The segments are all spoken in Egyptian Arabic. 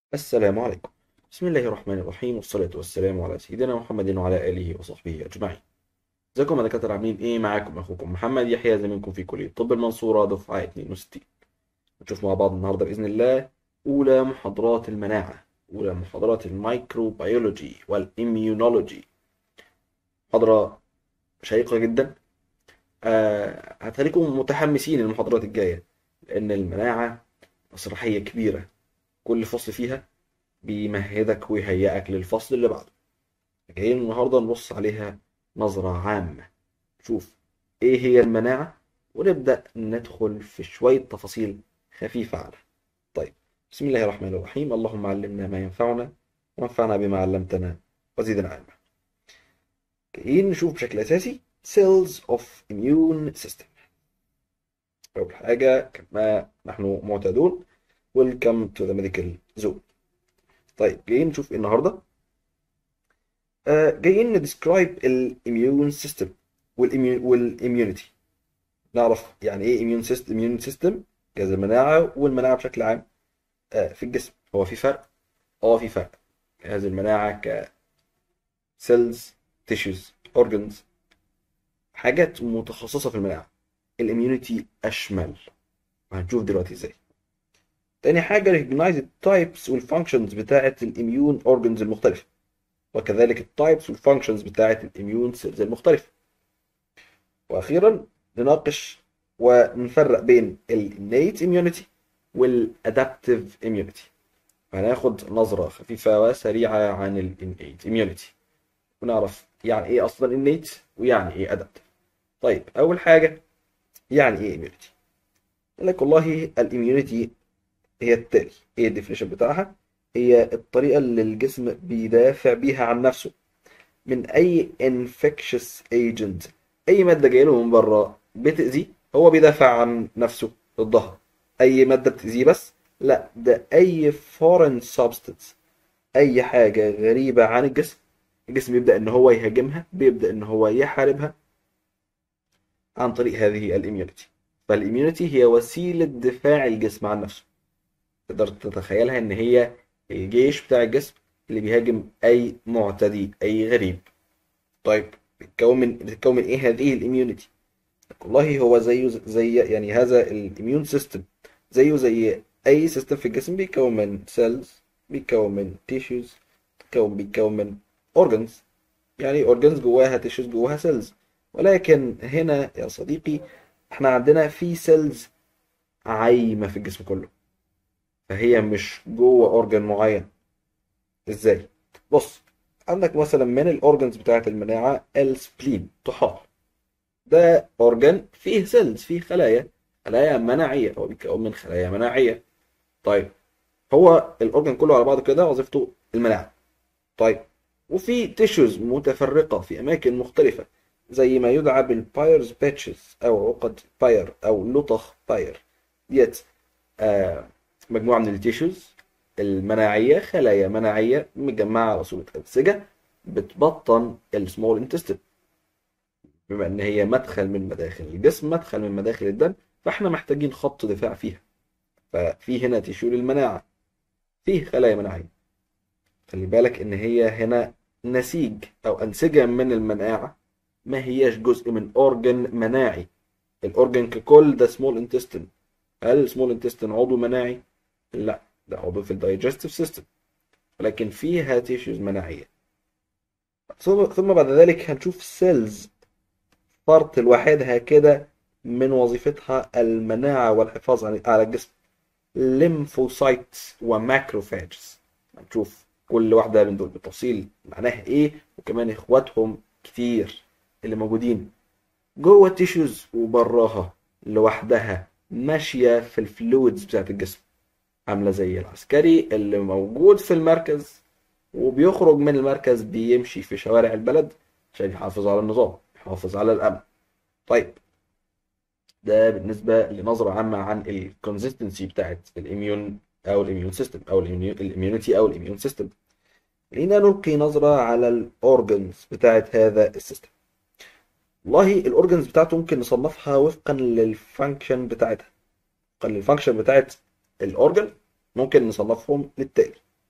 السلام عليكم بسم الله الرحمن الرحيم والصلاة والسلام على سيدنا محمد وعلى آله وصحبه أجمعين ازيكم يا دكاترة عاملين ايه معاكم اخوكم محمد يحيى زميلكم في كلية طب المنصورة دفعة 62 نشوف مع بعض النهاردة بإذن الله أولى محاضرات المناعة أولى محاضرات الميكروبيولوجي والإميونولوجي محاضرة شيقة جدا آه هتخليكم متحمسين المحاضرات الجاية لأن المناعة مسرحية كبيرة كل فصل فيها بيمهدك ويهيئك للفصل اللي بعده جايين النهاردة نبص عليها نظرة عامة نشوف ايه هي المناعة ونبدأ ندخل في شوية تفاصيل خفيفة عنها طيب بسم الله الرحمن الرحيم اللهم علمنا ما ينفعنا وانفعنا بما علمتنا وزدنا علما جايين نشوف بشكل أساسي cells of immune system أول حاجة كما نحن معتادون welcome to the medical zone طيب جايين نشوف ايه النهارده آه جايين ندسكرايب الاميون سيستم والاميونيتي نعرف يعني ايه اميون سيستم اميون سيستم جهاز المناعه والمناعه بشكل عام آه في الجسم هو في فرق اه في فرق جهاز المناعه ك سيلز تيشوز اورجنز حاجات متخصصه في المناعه الاميونيتي اشمل وهنشوف دلوقتي ازاي تاني حاجة recognize التايبس والفانكشنز بتاعة الاميون اورجنز المختلفة وكذلك التايبس والفانكشنز بتاعة الاميون سيلز المختلفة واخيرا نناقش ونفرق بين الانيت immunity والادابتيف immunity هناخد نظرة خفيفة وسريعة عن الانيت immunity ونعرف يعني ايه اصلا innate ويعني ايه adaptive طيب اول حاجة يعني ايه immunity يقول لك والله الاميونيتي هي التالي ايه الديفينيشن بتاعها هي الطريقة اللي الجسم بيدافع بيها عن نفسه من اي infectious agent اي مادة جاية له من بره بتأذيه هو بيدافع عن نفسه ضدها اي مادة بتأذيه بس لا ده اي foreign substance اي حاجة غريبة عن الجسم الجسم بيبدأ ان هو يهاجمها بيبدأ ان هو يحاربها عن طريق هذه الاميونيتي فالاميونيتي هي وسيلة دفاع الجسم عن نفسه تقدر تتخيلها ان هي الجيش بتاع الجسم اللي بيهاجم اي معتدي اي غريب طيب بتتكون من بتتكون من ايه هذه الاميونيتي والله هو زيه زي يعني هذا الاميون سيستم زيه زي اي سيستم في الجسم بيتكون من سيلز بيتكون من تيشوز بيتكون بيتكون من اورجنز يعني اورجنز جواها تيشوز جواها سيلز ولكن هنا يا صديقي احنا عندنا في سيلز عايمة في الجسم كله فهي مش جوه اورجن معين ازاي بص عندك مثلا من الاورجنز بتاعت المناعه السبلين طحال ده اورجن فيه سيلز فيه خلايا خلايا مناعيه هو بيتكون من خلايا مناعيه طيب هو الاورجن كله على بعضه كده وظيفته المناعه طيب وفي تيشوز متفرقه في اماكن مختلفه زي ما يدعى بالبايرز باتشز او عقد باير او لطخ باير ديت آه مجموعة من التيشوز المناعية خلايا مناعية مجمعة على صورة أنسجة بتبطن السمول انتستين بما إن هي مدخل من مداخل الجسم مدخل من مداخل الدم فإحنا محتاجين خط دفاع فيها ففي هنا تيشو للمناعة فيه خلايا مناعية خلي بالك إن هي هنا نسيج أو أنسجة من المناعة ما هياش جزء من أورجن مناعي الأورجن ككل ده سمول انتستين هل السمول انتستين عضو مناعي؟ لا ده عضو في الدايجستيف سيستم ولكن فيها تيشوز مناعية ثم ثم بعد ذلك هنشوف سيلز فرط لوحدها كده من وظيفتها المناعة والحفاظ على الجسم ليمفوسايتس وماكروفاجز هنشوف كل واحدة من دول بالتفصيل معناها ايه وكمان اخواتهم كتير اللي موجودين جوه التيشوز وبراها لوحدها ماشية في الفلويدز بتاعت الجسم عاملة زي العسكري اللي موجود في المركز وبيخرج من المركز بيمشي في شوارع البلد عشان يحافظ على النظام يحافظ على الأمن طيب ده بالنسبة لنظرة عامة عن الكونسيستنسي بتاعت الاميون أو الاميون سيستم أو الاميونيتي أو الاميون سيستم خلينا نلقي نظرة على الأورجنز بتاعت هذا السيستم والله الأورجنز بتاعته ممكن نصنفها وفقا للفانكشن بتاعتها وفقا للفانكشن بتاعت الأورجن ممكن نصنفهم للتالي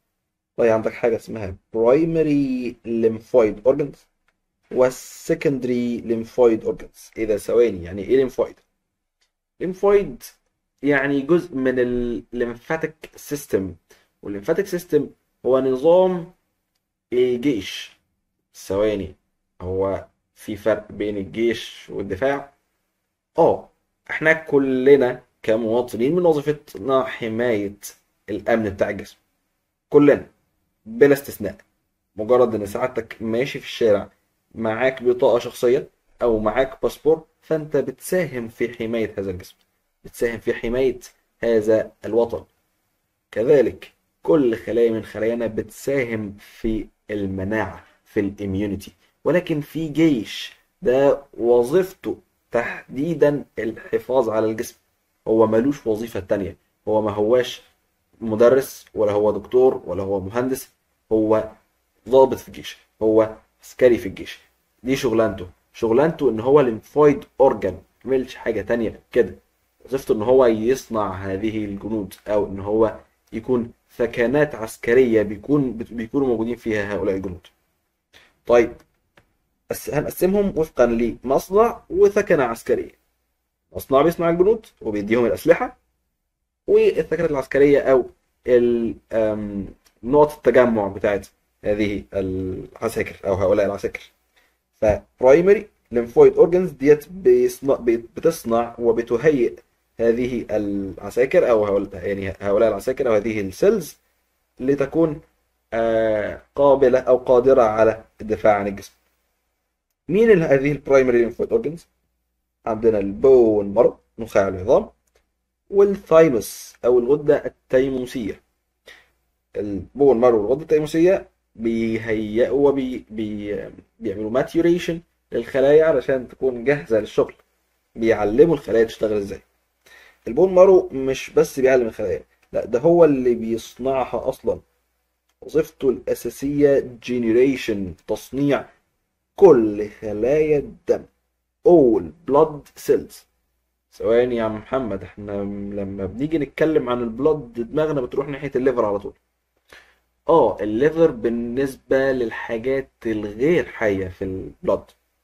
طيب عندك حاجة اسمها primary lymphoid organs والsecondary lymphoid organs ايه ده ثواني يعني ايه lymphoid lymphoid يعني جزء من الليمفاتيك سيستم والليمفاتيك سيستم هو نظام الجيش ثواني هو في فرق بين الجيش والدفاع اه احنا كلنا كمواطنين من وظيفتنا حماية الأمن بتاع الجسم كلنا بلا استثناء مجرد ان سعادتك ماشي في الشارع معاك بطاقة شخصية او معاك باسبور فانت بتساهم في حماية هذا الجسم بتساهم في حماية هذا الوطن كذلك كل خلايا من خلايانا بتساهم في المناعة في الاميونيتي ولكن في جيش ده وظيفته تحديدا الحفاظ على الجسم هو ملوش وظيفة تانية هو ما هواش مدرس ولا هو دكتور ولا هو مهندس هو ضابط في الجيش هو عسكري في الجيش دي شغلانته شغلانته ان هو ليمفويد اورجان ملش حاجة تانية كده وظيفته ان هو يصنع هذه الجنود او ان هو يكون ثكنات عسكرية بيكون بيكونوا موجودين فيها هؤلاء الجنود طيب بس هنقسمهم وفقا لمصنع وثكنة عسكرية مصنع بيصنع الجنود وبيديهم الأسلحة والثكنات العسكرية أو ال- آم، نقط التجمع بتاعت هذه العساكر أو هؤلاء العساكر فبرايمري lymphoid organs ديت بيصنع بتصنع وبتهيئ هذه العساكر أو هؤلاء يعني هؤلاء العساكر أو هذه السيلز لتكون آه، قابلة أو قادرة على الدفاع عن الجسم مين ال- هذه البرايمري lymphoid organs عندنا البون مارو نخاع العظام والثايموس او الغده التيموسيه البون مارو والغده التيموسيه بيهيئوا وبي بي بيعملوا ماتيوريشن للخلايا علشان تكون جاهزه للشغل بيعلموا الخلايا تشتغل ازاي البون مارو مش بس بيعلم الخلايا لا ده هو اللي بيصنعها اصلا وظيفته الاساسيه جينيريشن تصنيع كل خلايا الدم all blood cells ثواني يا عم محمد احنا لما بنيجي نتكلم عن البلد دماغنا بتروح ناحية الليفر على طول اه الليفر بالنسبة للحاجات الغير حية في البلد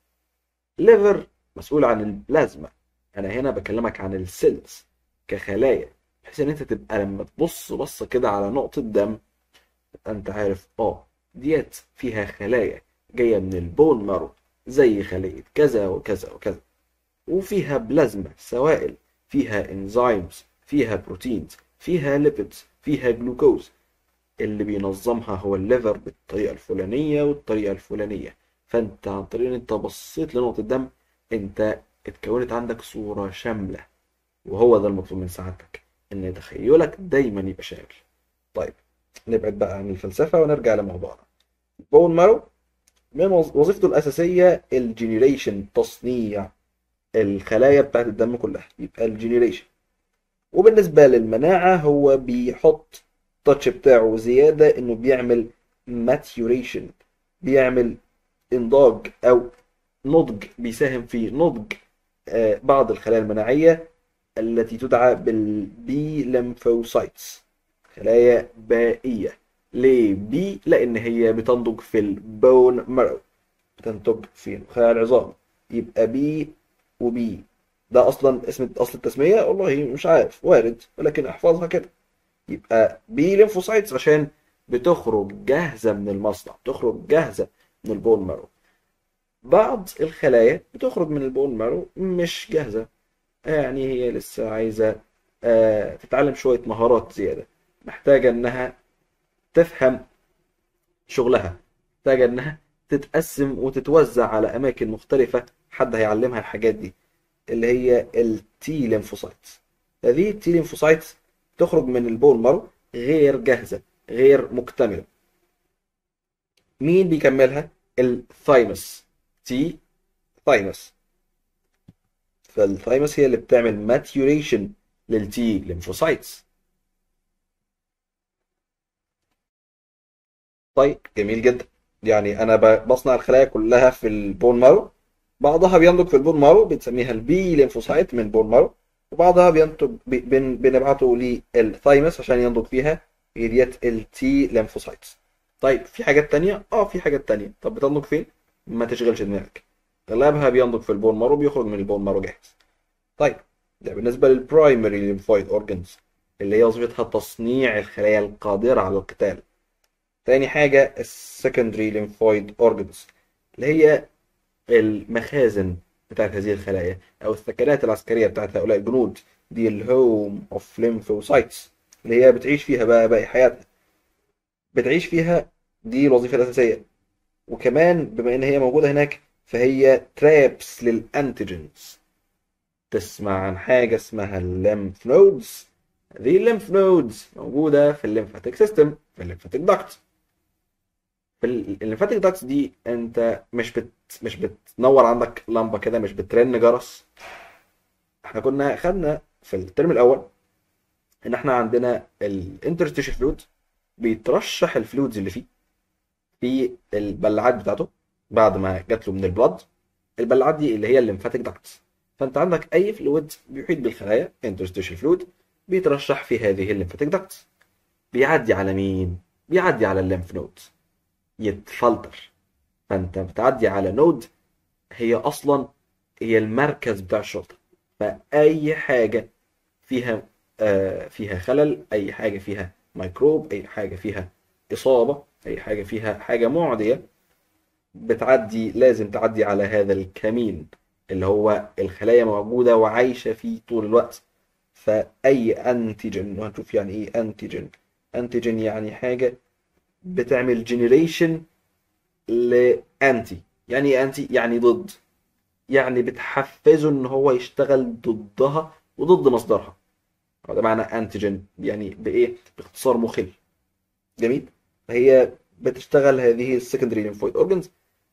الليفر مسؤول عن البلازما انا هنا بكلمك عن السيلز كخلايا بحيث ان انت تبقى لما تبص بصة كده على نقطة دم تبقى انت عارف اه ديت فيها خلايا جاية من البون مارو زي خلية كذا وكذا وكذا وفيها بلازما سوائل فيها انزيمز فيها بروتينز فيها ليبيدز فيها جلوكوز اللي بينظمها هو الليفر بالطريقة الفلانية والطريقة الفلانية فانت عن طريق ان انت بصيت لنقطة الدم انت اتكونت عندك صورة شاملة وهو ده المطلوب من سعادتك ان تخيلك دايما يبقى شامل طيب نبعد بقى عن الفلسفة ونرجع لموضوعنا بون مارو من وظ- وظيفته الأساسية الجينيريشن تصنيع الخلايا بتاعت الدم كلها يبقى الجينيريشن وبالنسبة للمناعة هو بيحط التاتش بتاعه زيادة انه بيعمل ماتيوريشن بيعمل انضاج او نضج بيساهم في نضج آه، بعض الخلايا المناعية التي تدعى بالبي ليمفوسايتس خلايا بائية ليه بي لان هي بتنضج في البون مارو بتنتج في نخاع العظام يبقى بي وبي ده اصلا اسم اصل التسميه والله مش عارف وارد ولكن احفظها كده يبقى بي ليمفوسايتس عشان بتخرج جاهزه من المصنع بتخرج جاهزه من البون مارو بعض الخلايا بتخرج من البون مارو مش جاهزه يعني هي لسه عايزه آه، تتعلم شويه مهارات زياده محتاجه انها تفهم شغلها محتاجه انها تتقسم وتتوزع على اماكن مختلفه حد هيعلمها الحاجات دي اللي هي التي ليمفوسايتس هذه التي ليمفوسايتس تخرج من البون مارو غير جاهزة غير مكتملة مين بيكملها الثايمس تي ثايمس فالثايمس هي اللي بتعمل ماتيوريشن للتي ليمفوسايتس طيب جميل جدا يعني انا ب- بصنع الخلايا كلها في البون مارو بعضها بينضج في البون مارو بنسميها البي ليمفوسايت من بون مارو وبعضها بينتج ب- بن- بنبعته للثايمس عشان ينضج فيها هي ديت التي ليمفوسايتس طيب في حاجات تانية اه في حاجات تانية طب بتنضج فين ما تشغلش دماغك اغلبها بينضج في البون مارو بيخرج من البون مارو جاهز طيب ده بالنسبة للبرايمري ليمفويد اورجنز اللي هي وظيفتها تصنيع الخلايا القادرة على القتال تاني حاجة السكندري ليمفويد اورجنز اللي هي المخازن بتاعت هذه الخلايا او الثكنات العسكرية بتاعت هؤلاء الجنود دي الهوم اوف ليمفوسايتس اللي هي بتعيش فيها بقى باقي حياتها بتعيش فيها دي الوظيفة الأساسية وكمان بما إن هي موجودة هناك فهي ترابس للأنتيجنز تسمع عن حاجة اسمها الليمف نودز هذه الليمف نودز موجودة في الليمفاتيك سيستم في الليمفاتيك داكت في الليمفاتيك داكتس دي انت مش بت مش بتنور عندك لمبة كده مش بترن جرس احنا كنا خدنا في الترم الاول ان احنا عندنا الانترستيشن فلويد بيترشح الفلويدز اللي فيه في البلعات بتاعته بعد ما جات له من البلد البلعات دي اللي هي الليمفاتيك داكتس فانت عندك اي فلويد بيحيط بالخلايا انترستيشن فلويد بيترشح في هذه الليمفاتيك داكتس بيعدي على مين بيعدي على الليمف نود يتفلتر فانت بتعدي على نود هي اصلا هي المركز بتاع الشرطه فاي حاجه فيها آه فيها خلل اي حاجه فيها ميكروب اي حاجه فيها اصابه اي حاجه فيها حاجه معديه بتعدي لازم تعدي على هذا الكمين اللي هو الخلايا موجوده وعايشه فيه طول الوقت فاي انتيجين وهنشوف يعني ايه انتيجين انتيجين يعني حاجه بتعمل جنريشن لانتي يعني ايه انتي يعني ضد يعني بتحفزه ان هو يشتغل ضدها وضد مصدرها هذا معنى انتيجين يعني بايه باختصار مخل جميل هي بتشتغل هذه السكندري ليمفويد اورجنز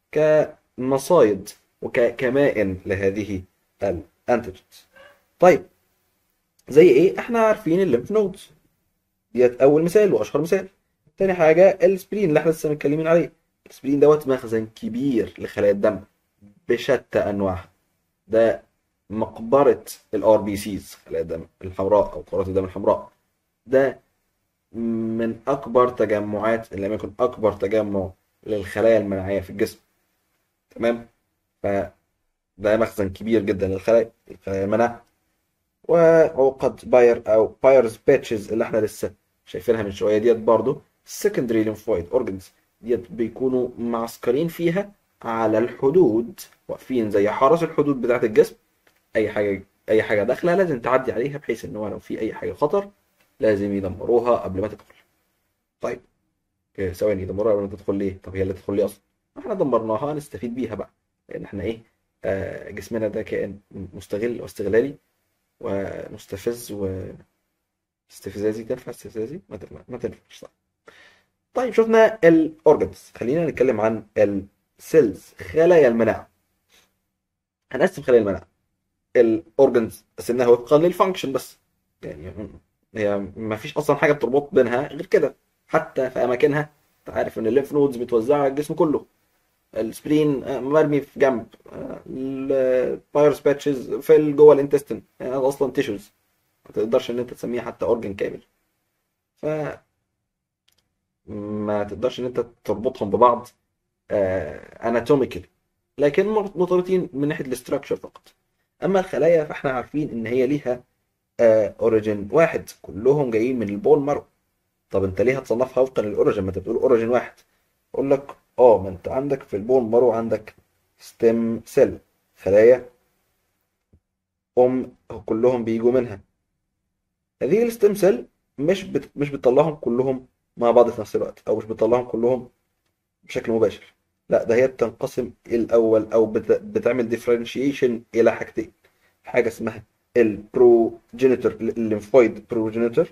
كمصايد وكمائن لهذه الانتيجنز طيب زي ايه احنا عارفين الليمف نودز ديت اول مثال واشهر مثال تاني حاجه السبرين اللي احنا لسه متكلمين عليه السبرين دوت مخزن كبير لخلايا الدم بشتى انواعها ده مقبره الار بي سيز خلايا الدم الحمراء او كرات الدم الحمراء ده من اكبر تجمعات ان لم يكن اكبر تجمع للخلايا المناعيه في الجسم تمام فده مخزن كبير جدا للخلايا الخلايا المناعه وعقد باير او بايرز باتشز اللي احنا لسه شايفينها من شويه ديت برضو secondary lymphoid organs ديت بيكونوا معسكرين فيها على الحدود واقفين زي حرس الحدود بتاعه الجسم اي حاجه اي حاجه داخله لازم تعدي عليها بحيث ان هو لو في اي حاجه خطر لازم يدمروها قبل ما تدخل طيب إيه، ثواني يدمروها قبل ما تدخل ليه طب هي اللي تدخل ليه اصلا احنا دمرناها نستفيد بيها بقى لان احنا ايه آه جسمنا ده كائن مستغل واستغلالي ومستفز و استفزازي تنفع استفزازي ما تنفع ما تنفعش صح طيب شفنا الاورجنز خلينا نتكلم عن السيلز خلايا المناعه هنقسم خلايا المناعه الاورجنز قسمناها وفقا للفانكشن بس يعني هي ما فيش اصلا حاجه بتربط بينها غير كده حتى في اماكنها انت عارف ان الليمف نودز متوزعه على الجسم كله السبرين آه، مرمي في جنب البايرس باتشز في جوه الانتستين يعني هذا اصلا تيشوز ما تقدرش ان انت تسميها حتى اورجن كامل ف ما تقدرش ان انت تربطهم ببعض اناتوميكالي لكن مرتبطين من ناحيه الاستراكشر فقط اما الخلايا فاحنا عارفين ان هي ليها اوريجين واحد كلهم جايين من البول مارو طب انت ليه هتصنفها وفقا للاوريجين ما انت بتقول اوريجين واحد اقول لك اه ما انت عندك في البون مارو عندك ستيم سيل خلايا ام كلهم بيجوا منها هذه الستيم سيل مش بت... مش بتطلعهم كلهم مع بعض في نفس الوقت او مش بتطلعهم كلهم بشكل مباشر لا ده هي بتنقسم الاول او بت... بتعمل ديفرنشيشن الى حاجتين حاجه اسمها البروجينيتور الليمفويد بروجينيتور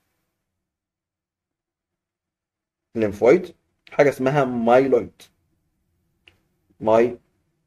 الليمفويد حاجه اسمها مايلويد مايلويد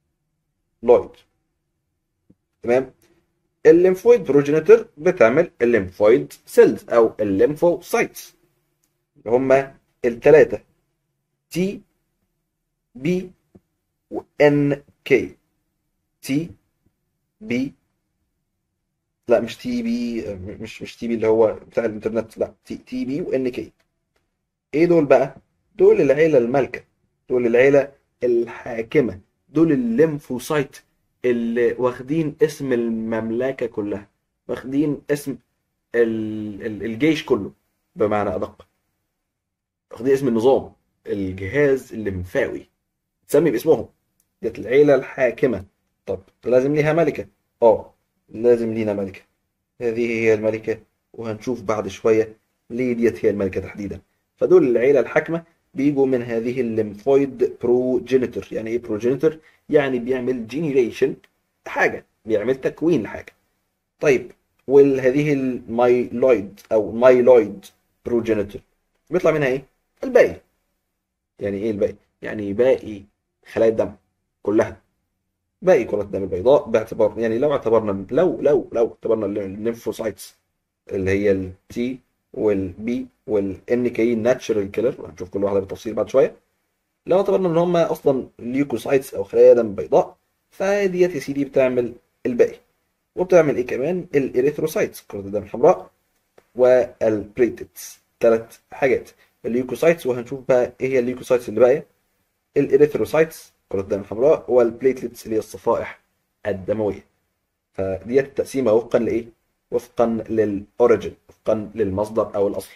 تمام الليمفويد بروجينيتور بتعمل الليمفويد سيلز او الليمفوسايتس اللي هما الثلاثه تي بي وان كي تي بي لا مش تي بي مش مش تي بي اللي هو بتاع الانترنت لا تي تي بي وان كي ايه دول بقى دول العيلة المالكة دول العيلة الحاكمة دول الليمفوسايت اللي واخدين اسم المملكة كلها واخدين اسم ال- ال- الجيش كله بمعنى أدق واخدين اسم النظام الجهاز الليمفاوي تسمي باسمهم ديت العيلة الحاكمة طب لازم ليها ملكة اه لازم لينا ملكة هذه هي الملكة وهنشوف بعد شوية ليه ديت هي الملكة تحديدا فدول العيلة الحاكمة بيجوا من هذه الليمفويد بروجينيتور يعني ايه بروجينيتور يعني بيعمل جينيريشن حاجة بيعمل تكوين لحاجة طيب وهذه المايلويد او مايلويد بروجينيتور بيطلع منها ايه الباقي يعني ايه الباقي يعني باقي خلايا الدم كلها باقي كرات الدم البيضاء باعتبار يعني لو اعتبرنا لو لو لو اعتبرنا الليمفوسايتس اللي هي التي والبي والان كي ناتشرال كيلر وهنشوف كل واحده بالتفصيل بعد شويه لو اعتبرنا ان هم اصلا ليوكوسايتس او خلايا دم بيضاء فديت يا سيدي بتعمل الباقي وبتعمل ايه كمان الاريثروسايتس كرات الدم الحمراء والبليتتس ثلاث حاجات الليوكوسايتس وهنشوف بقى ايه هي الليوكوسايتس اللي باقيه الاريثروسايتس كرات الدم الحمراء والبليتلتس اللي هي الصفائح الدمويه فديت التقسيمه وفقا لايه وفقا للاوريجن وفقا للمصدر او الاصل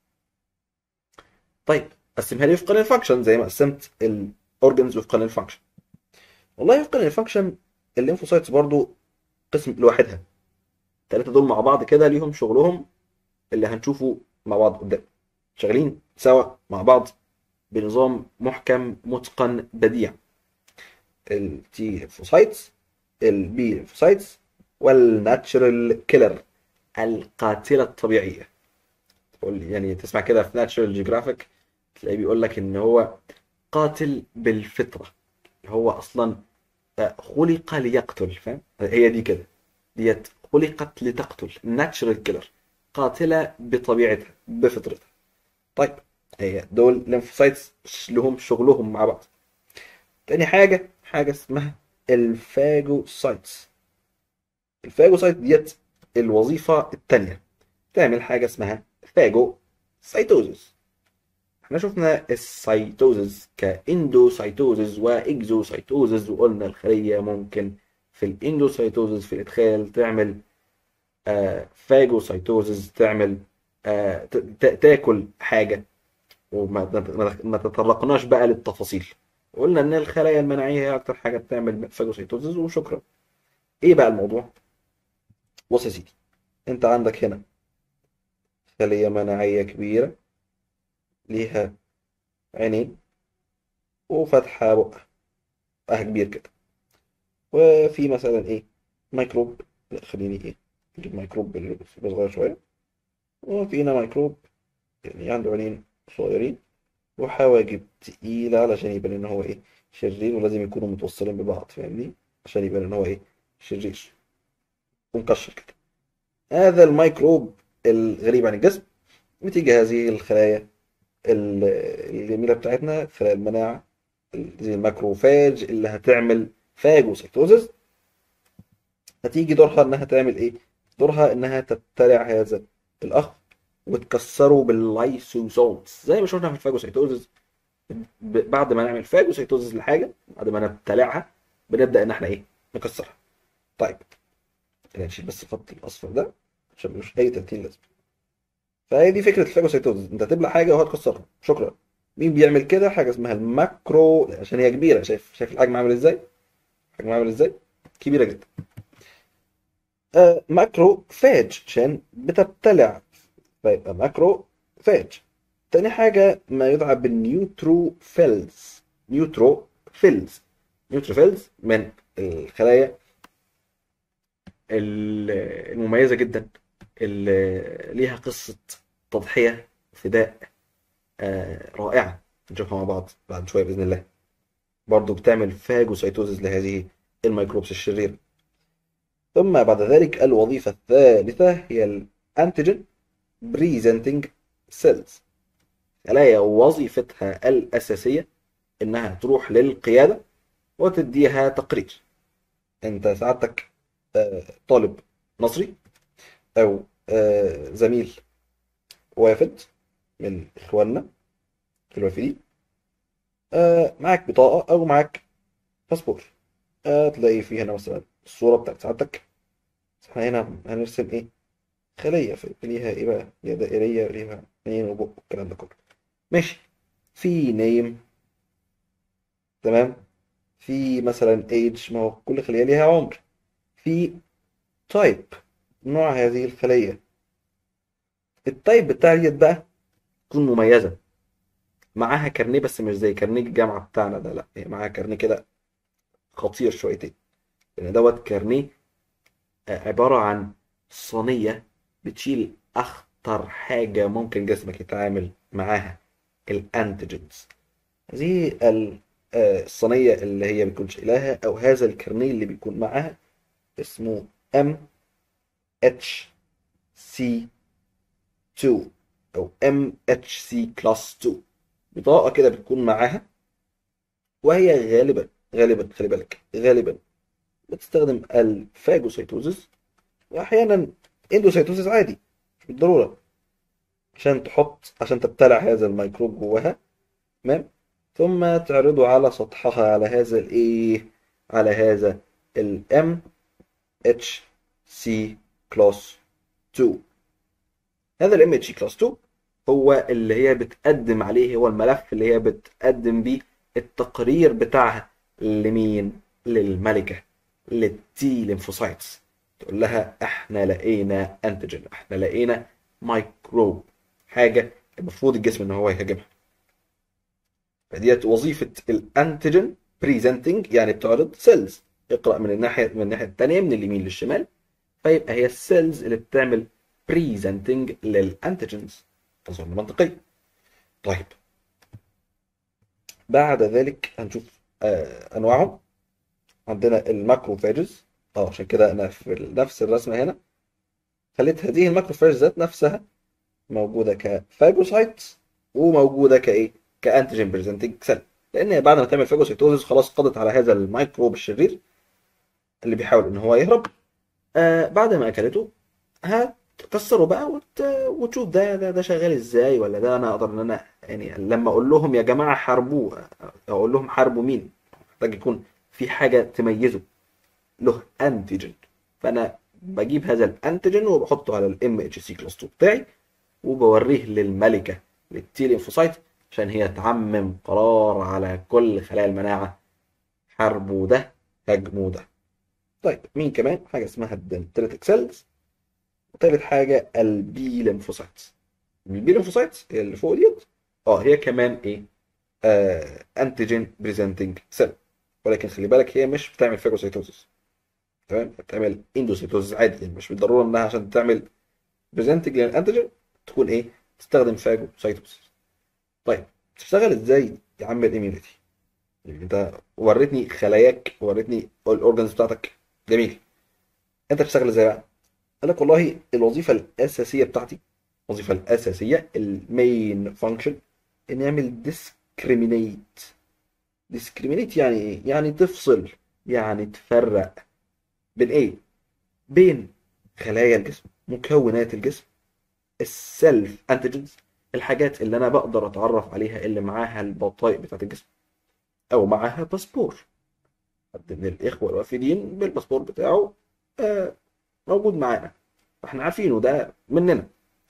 طيب قسمها لي وفقا للفانكشن زي ما قسمت الاورجنز وفقا للفانكشن والله وفقا للفانكشن الليمفوسايتس برضو قسم لوحدها الثلاثه دول مع بعض كده ليهم شغلهم اللي هنشوفه مع بعض قدام شغالين سوا مع بعض بنظام محكم متقن بديع التي ليمفوسايتس البي ليمفوسايتس والناتشرال كيلر القاتلة الطبيعية تقول يعني تسمع كده في ناتشرال جيوغرافيك تلاقيه بيقول لك ان هو قاتل بالفطرة هو اصلا خلق ليقتل فاهم هي دي كده ديت خلقت لتقتل ناتشرال كيلر قاتلة بطبيعتها بفطرتها طيب هي دول ليمفوسايتس لهم شغلهم مع بعض تاني حاجة حاجة اسمها الفاجوسايتس الفاجوسايت ديت الوظيفة التانية تعمل حاجة اسمها فاجو سيتوزس احنا شفنا السيتوزس كاندوسيتوزس واكزوسيتوزس وقلنا الخلية ممكن في الاندوسيتوزس في الادخال تعمل آه فاجوسيتوزس تعمل آه تاكل حاجة وما ما تطرقناش بقى للتفاصيل قلنا ان الخلايا المناعية هي اكتر حاجة بتعمل فاجوسيتوزس وشكرا ايه بقى الموضوع بص يا سيدي انت عندك هنا خلية مناعية كبيرة ليها عينين وفتحة بقها بقها كبير كده وفي مثلا ايه ميكروب لا خليني ايه نجيب ميكروب اللي صغير شوية وفينا ميكروب يعني عنده عينين صغيرين وحواجب تقيلة علشان يبان ان هو ايه شرير ولازم يكونوا متوصلين ببعض فاهمني عشان يبان ان هو ايه شرير ومكشر كده هذا الميكروب الغريب عن الجسم بتيجي هذه الخلايا الجميلة بتاعتنا خلايا المناعة زي الماكروفاج اللي هتعمل فاجوسيتوزس هتيجي دورها انها تعمل ايه؟ دورها انها تبتلع هذا الاخ وتكسره باللايسوسومز زي ما شفنا في الفاجوسيتوزس بعد ما نعمل فاجوسيتوزس لحاجة بعد ما نبتلعها بنبدأ ان احنا ايه؟ نكسرها طيب نشيل بس الخط الاصفر ده عشان ملوش اي 30 لازمه فهي دي فكره الفاجوسيتوزس انت تبلع حاجه وهتكسرها شكرا مين بيعمل كده حاجه اسمها الماكرو عشان هي كبيره شايف شايف الحجم عامل ازاي الحجم عامل ازاي كبيره جدا آه ماكرو فاج عشان بتبتلع فيبقى ماكرو فاج تاني حاجه ما يدعى بالنيوتروفيلز نيوتروفيلز نيوتروفيلز من الخلايا المميزة جدا اللي ليها قصة تضحية فداء رائعة نشوفها مع بعض بعد شوية بإذن الله برضو بتعمل فاجوسيتوزيس لهذه الميكروبس الشريرة ثم بعد ذلك الوظيفة الثالثة هي الأنتيجين بريزنتنج سيلز خلايا وظيفتها الأساسية إنها تروح للقيادة وتديها تقرير أنت سعادتك طالب مصري أو زميل وافد من إخواننا الوافدين آه معاك بطاقة أو معاك باسبور آه تلاقي في هنا مثلا الصورة بتاعت سعادتك احنا هنا هنرسم إيه خلية في ليها إيه بقى ليها دائرية وليها عين وبق والكلام ده كله ماشي في نيم تمام في مثلا ايج ما هو كل خلية ليها عمر في تايب نوع هذه الخلية التايب بتاع ديت بقى تكون مميزة معاها كارنيه بس مش زي كارنيه الجامعة بتاعنا ده لا هي معاها كارنيه كده خطير شويتين لأن دوت كارنيه آه، عبارة عن صينية بتشيل أخطر حاجة ممكن جسمك يتعامل معاها الأنتيجنز هذه ال- آه، الصينية اللي هي بتكون شايلاها أو هذا الكارنيه اللي بيكون معاها اسمه ام اتش سي 2 أو ام اتش سي كلاس 2 بطاقة كده بتكون معاها وهي غالبا غالبا خلي بالك غالبا بتستخدم الفاجوسيتوزيس واحيانا اندوسيتوزيس عادي مش بالضروره عشان تحط عشان تبتلع هذا الميكروب جواها تمام ثم تعرضه على سطحها على هذا الايه على هذا الام اتش سي كلاس 2 هذا الام اتش سي كلاس 2 هو اللي هي بتقدم عليه هو الملف اللي هي بتقدم بيه التقرير بتاعها لمين للملكة للتي ليمفوسايتس تقول لها احنا لقينا انتيجين احنا لقينا ميكروب حاجة المفروض الجسم ان هو يهاجمها فديت وظيفة الانتيجين بريزنتنج يعني بتعرض سيلز اقرأ من الناحية من الناحية التانية من اليمين للشمال فيبقى هي السيلز اللي بتعمل بريزنتنج للانتيجينز اظن منطقي طيب بعد ذلك هنشوف آه انواعهم عندنا الماكروفاجز اه عشان كده انا في نفس الرسمه هنا خليت هذه الماكروفاج ذات نفسها موجوده كفاجوسايت وموجوده كايه كانتيجين بريزنتنج سيل لان بعد ما تعمل فاجوسيتوزيس خلاص قضت على هذا الميكروب الشرير اللي بيحاول ان هو يهرب آه بعد ما اكلته هتكسره بقى وت... وتشوف ده ده ده شغال ازاي ولا ده انا اقدر ان انا يعني لما اقول لهم يا جماعه حاربوه اقول لهم حاربوا مين محتاج يكون في حاجه تميزه له انتيجين فانا بجيب هذا الانتيجين وبحطه على الام اتش سي كلاس 2 بتاعي وبوريه للملكه للتي ليمفوسايت عشان هي تعمم قرار على كل خلايا المناعه حاربوا ده هاجموا ده طيب مين كمان حاجه اسمها الدنتريتك سيلز وتالت حاجه البي ليمفوسايتس البي ليمفوسايتس هي اللي فوق ديت اه هي كمان ايه آه انتيجين بريزنتنج سيل ولكن خلي بالك هي مش بتعمل فاجوسيتوزيس تمام بتعمل اندوسيتوزيس عادي يعني مش بالضروره انها عشان تعمل بريزنتنج للانتيجين تكون ايه تستخدم فاجوسيتوزيس طيب تشتغل ازاي يا عم الاميونيتي يعني انت وريتني خلاياك وريتني الاورجنز بتاعتك جميل انت بتشتغل ازاي بقى قال لك والله الوظيفه الاساسيه بتاعتي الوظيفه الاساسيه المين فانكشن ان يعمل ديسكريمينيت ديسكريمينيت يعني ايه يعني تفصل يعني تفرق بين ايه بين خلايا الجسم مكونات الجسم السيلف انتيجنز الحاجات اللي انا بقدر اتعرف عليها اللي معاها البطايق بتاعت الجسم او معاها باسبور حد من الاخوه الوافدين بالباسبور بتاعه آه موجود معانا فاحنا عارفينه ده مننا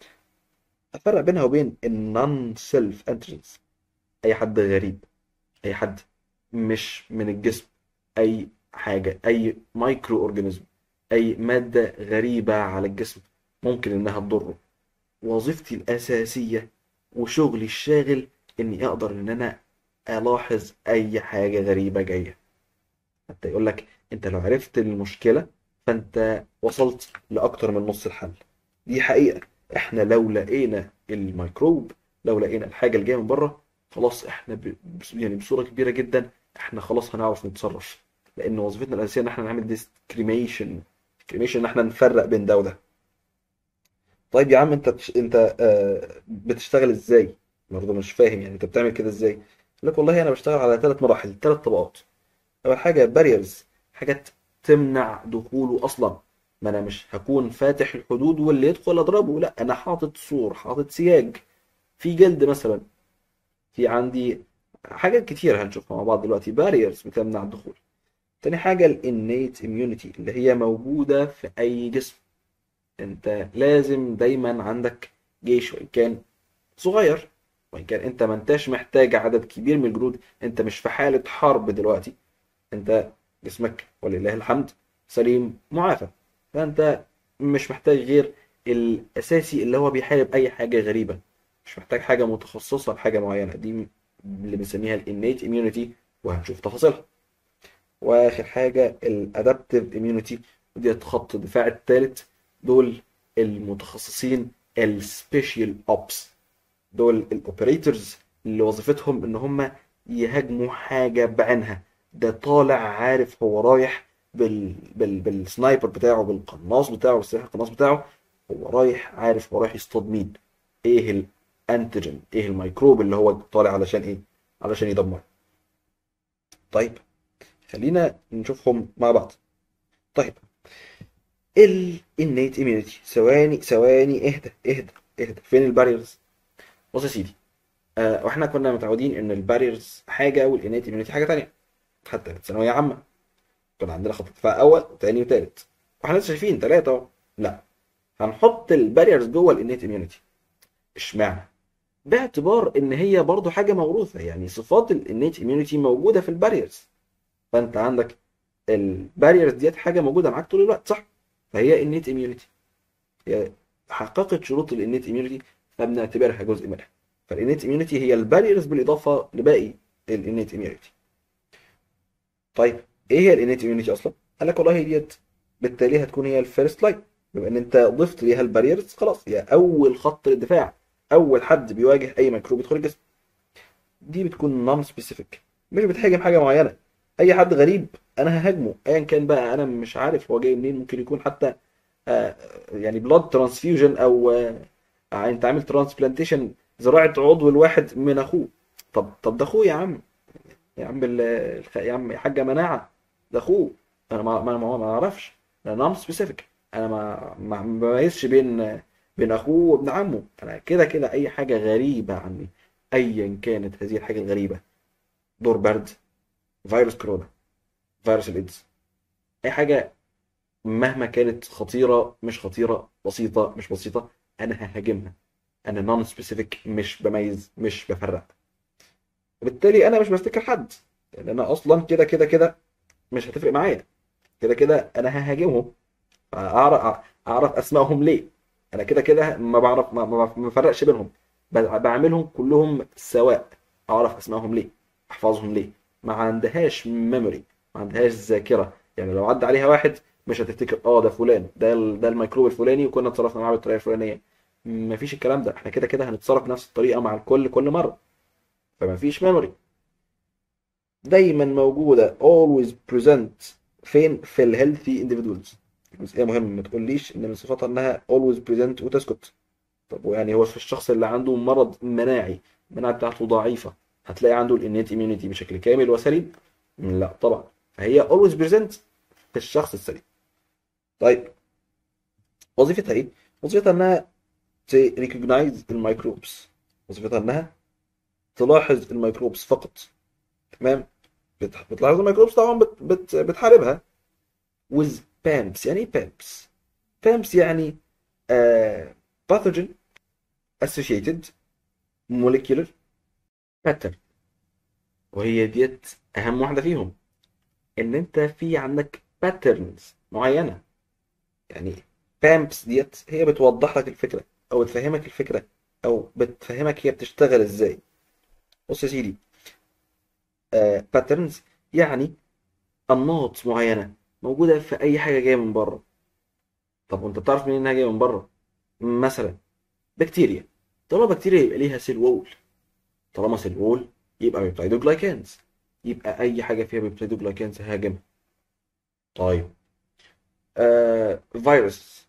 افرق بينها وبين النون سيلف انتيجنز اي حد غريب اي حد مش من الجسم اي حاجه اي مايكرو اورجانيزم اي ماده غريبه على الجسم ممكن انها تضره وظيفتي الاساسيه وشغلي الشاغل اني اقدر ان انا الاحظ اي حاجه غريبه جايه حتى يقول لك انت لو عرفت المشكله فانت وصلت لاكتر من نص الحل دي حقيقه احنا لو لقينا الميكروب لو لقينا الحاجه اللي جايه من بره خلاص احنا ب... بس- يعني بصوره كبيره جدا احنا خلاص هنعرف نتصرف لان وظيفتنا الاساسيه ان احنا نعمل ديسكريميشن ديسكريميشن ان احنا نفرق بين ده وده طيب يا عم انت بتش... انت آه بتشتغل ازاي برضه مش فاهم يعني انت بتعمل كده ازاي يقول لك والله انا بشتغل على ثلاث مراحل ثلاث طبقات اول حاجه باريرز حاجات تمنع دخوله اصلا ما انا مش هكون فاتح الحدود واللي يدخل اضربه لا انا حاطط سور حاطط سياج في جلد مثلا في عندي حاجات كتير هنشوفها مع بعض دلوقتي باريرز بتمنع الدخول تاني حاجة الانيت اميونيتي اللي هي موجودة في أي جسم انت لازم دايما عندك جيش وإن كان صغير وإن كان انت ما انتش محتاج عدد كبير من الجنود انت مش في حالة حرب دلوقتي انت جسمك ولله الحمد سليم معافى فانت مش محتاج غير الأساسي اللي هو بيحارب أي حاجة غريبة مش محتاج حاجة متخصصة لحاجة معينة دي اللي بنسميها الانيت اميونيتي وهنشوف تفاصيلها واخر حاجه الادابتيف اميونيتي ودي خط الدفاع الثالث دول المتخصصين السبيشال اوبس دول الاوبريتورز اللي وظيفتهم ان هم يهاجموا حاجه بعينها ده طالع عارف هو رايح بال... بال... بالسنايبر بتاعه بالقناص بتاعه بالسلاح القناص بتاعه هو رايح عارف هو رايح يصطاد مين ايه الانتيجين ايه الميكروب اللي هو طالع علشان ايه علشان يدمر طيب خلينا نشوفهم مع بعض طيب الانيت اميونيتي ثواني ثواني اهدى اهدى اهدى فين الباريرز بص يا سيدي آه واحنا كنا متعودين ان الباريرز حاجه والانيت اميونيتي حاجه تانية حتى في ثانويه عامه كان عندنا خط دفاع اول وثاني وثالث واحنا لسه شايفين ثلاثه اهو لا هنحط الباريرز جوه الانيت اميونيتي اشمعنى باعتبار ان هي برضو حاجه موروثه يعني صفات الانيت اميونيتي موجوده في الباريرز فانت عندك الباريرز ديت حاجه موجوده معاك طول الوقت صح فهي النيت اميونيتي هي حققت شروط الانيت اميونيتي فبنعتبرها جزء منها فالانيت اميونيتي هي الباريرز بالاضافه لباقي الانيت اميونيتي طيب ايه هي الانيت اميونيتي اصلا قال لك والله ديت بالتالي هتكون هي الفيرست لاين بما ان انت ضفت ليها الباريرز خلاص هي اول خط للدفاع اول حد بيواجه اي ميكروب يدخل الجسم دي بتكون نون سبيسيفيك مش بتهاجم حاجه معينه اي حد غريب انا ههاجمه ايا كان بقى انا مش عارف هو جاي منين ممكن يكون حتى آه، يعني بلاد ترانسفيوجن او آه، انت عامل ترانسبلانتيشن زراعه عضو الواحد من اخوه طب طب ده اخوه يا عم يا عم ال- الخ- يا عم يا حاجه مناعه ده اخوه انا ما ما ما ما اعرفش انا نون سبيسيفيك انا ما ما ما بميزش بين بين اخوه وابن عمه انا كده كده اي حاجه غريبه عني ايا كانت هذه الحاجه الغريبه دور برد فيروس كورونا فيروس الايدز اي حاجه مهما كانت خطيره مش خطيره بسيطه مش بسيطه انا ههاجمها انا نون سبيسيفيك مش بميز مش بفرق وبالتالي انا مش بفتكر حد لان انا اصلا كده كده كده مش هتفرق معايا كده كده انا ههاجمهم اعرف اعرف اسمائهم ليه انا كده كده ما بعرف ما ما ما بفرقش بينهم ب- بعملهم كلهم سواء اعرف اسمائهم ليه احفظهم ليه ما عندهاش ميموري ما عندهاش ذاكره يعني لو عدى عليها واحد مش هتفتكر اه ده فلان ده ال- ده الميكروب الفلاني وكنا اتصرفنا معاه بالطريقه الفلانيه مفيش الكلام ده احنا كده كده هنتصرف بنفس الطريقه مع الكل كل مره فمفيش ميموري دايما موجوده always present فين في الهيلثي individuals جزئيه مهمه ما تقوليش ان من صفاتها انها always present وتسكت طب ويعني هو في الشخص اللي عنده مرض مناعي المناعه بتاعته ضعيفه هتلاقي عنده الانيت immunity بشكل كامل وسليم لا طبعا فهي always present في الشخص السليم طيب وظيفتها ايه وظيفتها انها تريكوجنايز الميكروبس وظيفتها انها تلاحظ الميكروبس فقط تمام بت- بتلاحظ الميكروبس طبعا بت بت بتحاربها with PAMPs يعني ايه PAMPs PAMPs يعني آه pathogen associated molecular pattern وهي ديت اهم واحده فيهم ان انت في عندك patterns معينه يعني PAMPs ديت هي بتوضح لك الفكره او بتفهمك الفكره او بتفهمك هي بتشتغل ازاي بص يا سيدي آه patterns يعني انماط معينه موجوده في اي حاجه جايه من بره طب وانت بتعرف منين انها جايه من بره مثلا بكتيريا طالما بكتيريا يبقى ليها سيل وول طالما سيل وول يبقى بيبتيدوجلايكانز يبقى اي حاجه فيها بيبتيدوجلايكانز هاجمها طيب آه فيروس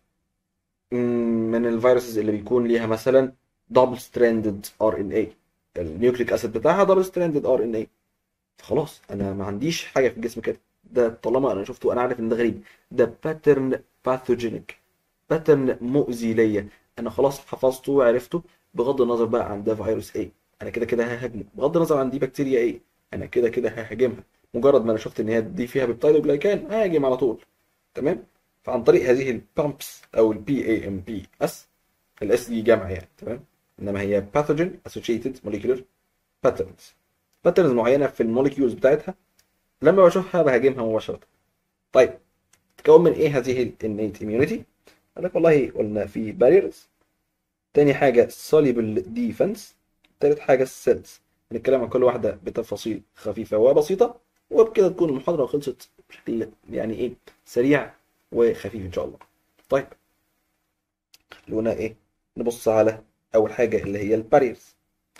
من الفيروسز اللي بيكون ليها مثلا دبل ستراندد ار ان اي النيوكليك اسيد بتاعها دبل ستراندد ار ان اي خلاص انا ما عنديش حاجه في الجسم كده ده طالما انا شفته انا عارف ان ده غريب ده باترن باثوجينيك باترن مؤذي ليا انا خلاص حفظته وعرفته بغض النظر بقى عن ده فيروس ايه انا كده كده ههاجمه بغض النظر عن دي بكتيريا ايه انا كده كده ههاجمها مجرد ما انا شفت ان هي دي فيها بيبتايدوجلايكان هاجم على طول تمام فعن طريق هذه البامبس او البي اي ام بي اس الاس دي جامعه يعني تمام انما هي pathogen associated molecular patterns patterns معينه في الموليكيولز بتاعتها لما بشوفها بهاجمها مباشره طيب تتكون من ايه هذه الانيت immunity قال لك والله قلنا في barriers تاني حاجه soluble defense تالت حاجه cells هنتكلم عن كل واحده بتفاصيل خفيفه وبسيطه وبكده تكون المحاضره خلصت بشكل يعني ايه سريع وخفيف ان شاء الله طيب خلونا ايه نبص على اول حاجه اللي هي الباريرز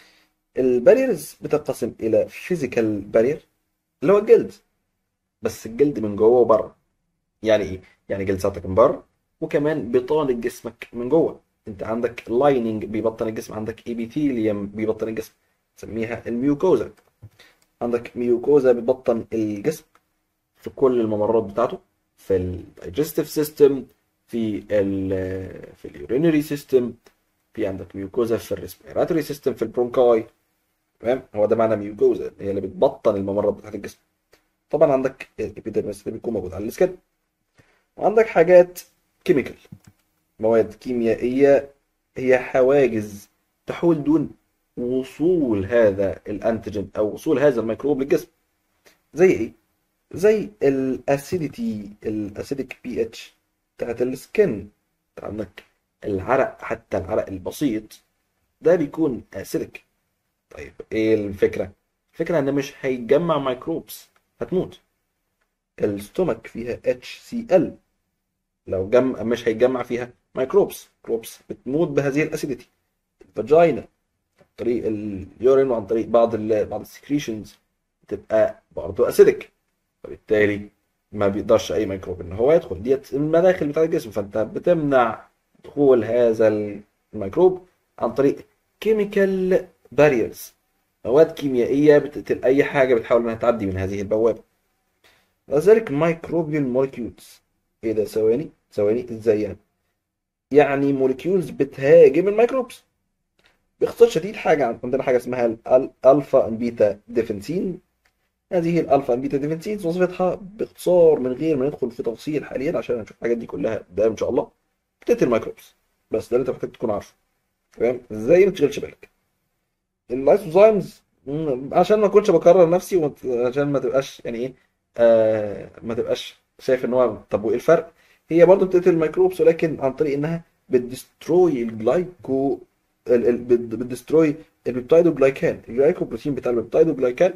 الباريرز بتنقسم الى فيزيكال بارير اللي هو الجلد بس الجلد من جوه وبره يعني ايه يعني جلد ساعتك من بره وكمان بطانه جسمك من جوه انت عندك لايننج بيبطن الجسم عندك ايبيثيليوم بيبطن الجسم تسميها الميوكوزا عندك ميوكوزا بتبطن الجسم في كل الممرات بتاعته في الدايجستيف سيستم في ال في اليورينري سيستم في عندك ميوكوزا في الريسبيراتوري سيستم في البرونكاي تمام هو ده معنى ميوكوزا هي اللي بتبطن الممرات بتاعت الجسم طبعا عندك الابيديرمس اللي بيكون موجود على السكن وعندك حاجات كيميكال مواد كيميائية هي حواجز تحول دون وصول هذا الانتيجين او وصول هذا الميكروب للجسم زي ايه زي الاسيديتي الاسيديك بي اتش بتاعت السكن عندك العرق حتى العرق البسيط ده بيكون اسيديك طيب ايه الفكره الفكره ان مش هيتجمع ميكروبس هتموت الستومك فيها اتش سي ال لو جم مش هيتجمع فيها ميكروبس ميكروبس بتموت بهذه الاسيديتي الفاجينا عن طريق اليورين وعن طريق بعض ال بعض السكريشنز بتبقى برضه اسيدك فبالتالي ما بيقدرش اي ميكروب ان هو يدخل ديت المداخل بتاعت الجسم فانت بتمنع دخول هذا الميكروب عن طريق كيميكال باريرز مواد كيميائيه بتقتل اي حاجه بتحاول انها تعدي من هذه البوابه لذلك مايكروبيال موليكيولز ايه ده ثواني ثواني ازاي يعني يعني موليكيولز بتهاجم الميكروبس باختصار شديد حاجه عندنا حاجه اسمها الالفا ان بيتا ديفنسين هذه الالفا ان بيتا ديفنسين وظيفتها باختصار من غير ما ندخل في تفاصيل حاليا عشان نشوف الحاجات دي كلها ده ان شاء الله بتقتل الميكروبس بس ده اللي انت محتاج تكون عارفه تمام ازاي ما تشغلش بالك اللايسوزايمز عشان ما اكونش بكرر نفسي وعشان ما تبقاش يعني ايه آه ما تبقاش شايف ان هو طب وايه الفرق هي برضه بتقتل الميكروبس ولكن عن طريق انها بتدستروي الجلايكو بتدستروي البيبتايدوجلايكان الجلايكوبروتين بتاع البيبتايدوجلايكان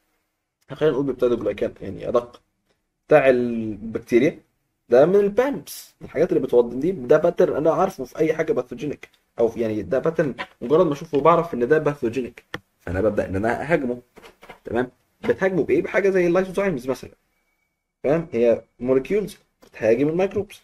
خلينا نقول بيبتايدوجلايكان يعني ادق بتاع البكتيريا ده من البامبس الحاجات اللي بتوضن دي ده باترن انا عارفه في اي حاجه باثوجينيك او في يعني ده باترن مجرد ما اشوفه بعرف ان ده باثوجينيك فانا ببدا ان انا اهاجمه تمام بتهاجمه بايه بحاجه زي اللايسوزايمز مثلا فاهم هي موليكيولز بتهاجم الميكروبس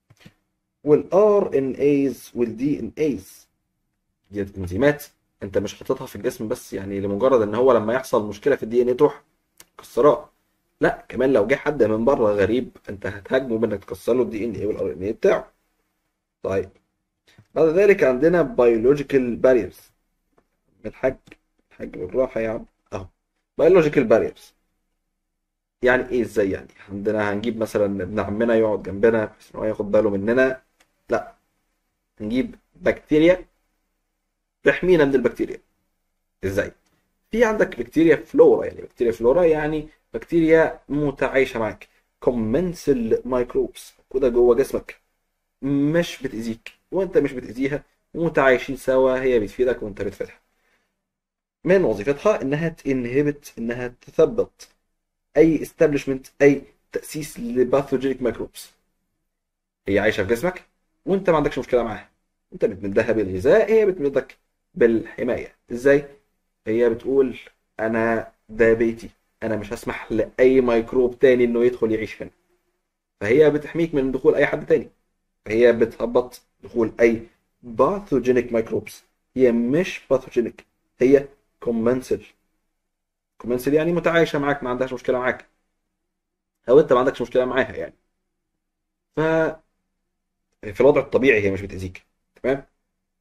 والار ان ايز والدي ان ايز ديت انزيمات انت مش حاططها في الجسم بس يعني لمجرد ان هو لما يحصل مشكله في الدي ان ايه تروح كسراه لا كمان لو جه حد من بره غريب انت هتهاجمه بانك تكسر له الدي ان ايه والار ان ايه بتاعه طيب بعد ذلك عندنا بيولوجيكال باريرز الحاج الحاج بالراحه يا عم اهو بيولوجيكال باريرز يعني ايه ازاي يعني عندنا هنجيب مثلا ابن عمنا يقعد جنبنا بحيث ان هو ياخد باله مننا لا نجيب بكتيريا تحمينا من البكتيريا ازاي في عندك بكتيريا فلورا يعني بكتيريا فلورا يعني بكتيريا متعايشه معاك كومنسل مايكروبس وده جوه جسمك مش بتاذيك وانت مش بتاذيها متعايشين سوا هي بتفيدك وانت بتفيدها من وظيفتها انها تنهبت انها تثبت اي استابليشمنت اي تاسيس لباثوجينيك ميكروبس هي عايشه في جسمك وانت ما عندكش مشكله معاها انت بتمدها بالغذاء هي بتمدك بالحمايه ازاي هي بتقول انا ده بيتي انا مش هسمح لاي ميكروب تاني انه يدخل يعيش هنا فهي بتحميك من دخول اي حد تاني فهي بتهبط دخول اي باثوجينيك ميكروبس هي مش باثوجينيك هي كومنسل كومنسل يعني متعايشه معاك ما عندهاش مشكله معاك او انت ما عندكش مشكله معاها يعني ف في الوضع الطبيعي هي مش بتاذيك تمام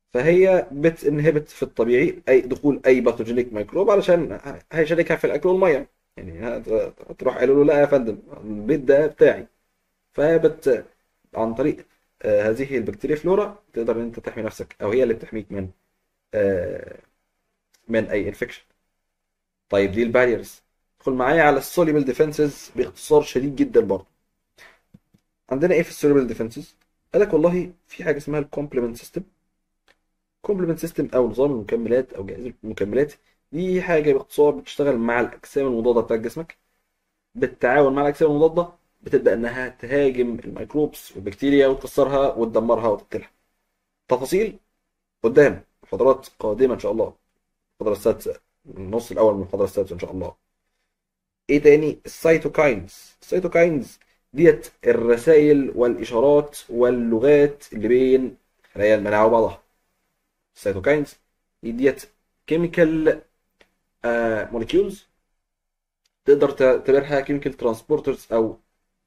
فهي بتنهبت في الطبيعي اي دخول اي باثوجينيك ميكروب علشان هيشاركها في الاكل والميه يعني هتروح قالوا له لا يا فندم البيت ده بتاعي فبت عن طريق آه، هذه البكتيريا فلورا تقدر ان انت تحمي نفسك او هي اللي بتحميك من آه، من اي انفكشن طيب دي الباريرز ادخل معايا على السوليبل ديفenses باختصار شديد جدا برضه عندنا ايه في السوليبل ديفenses قال لك والله في حاجه اسمها الكومبلمنت سيستم كومبلمنت سيستم او نظام المكملات او جهاز المكملات دي حاجه باختصار بتشتغل مع الاجسام المضاده بتاعت جسمك بالتعاون مع الاجسام المضاده بتبدا انها تهاجم الميكروبس والبكتيريا وتكسرها وتدمرها وتقتلها تفاصيل قدام محاضرات قادمه ان شاء الله المحاضره السادسه النص الاول من المحاضره السادسه ان شاء الله ايه تاني السيتوكاينز السيتوكاينز ديت الرسائل والاشارات واللغات اللي بين خلايا المناعه وبعضها السيتوكاينز ديت كيميكال موليكيولز تقدر تعتبرها كيميكال ترانسبورترز او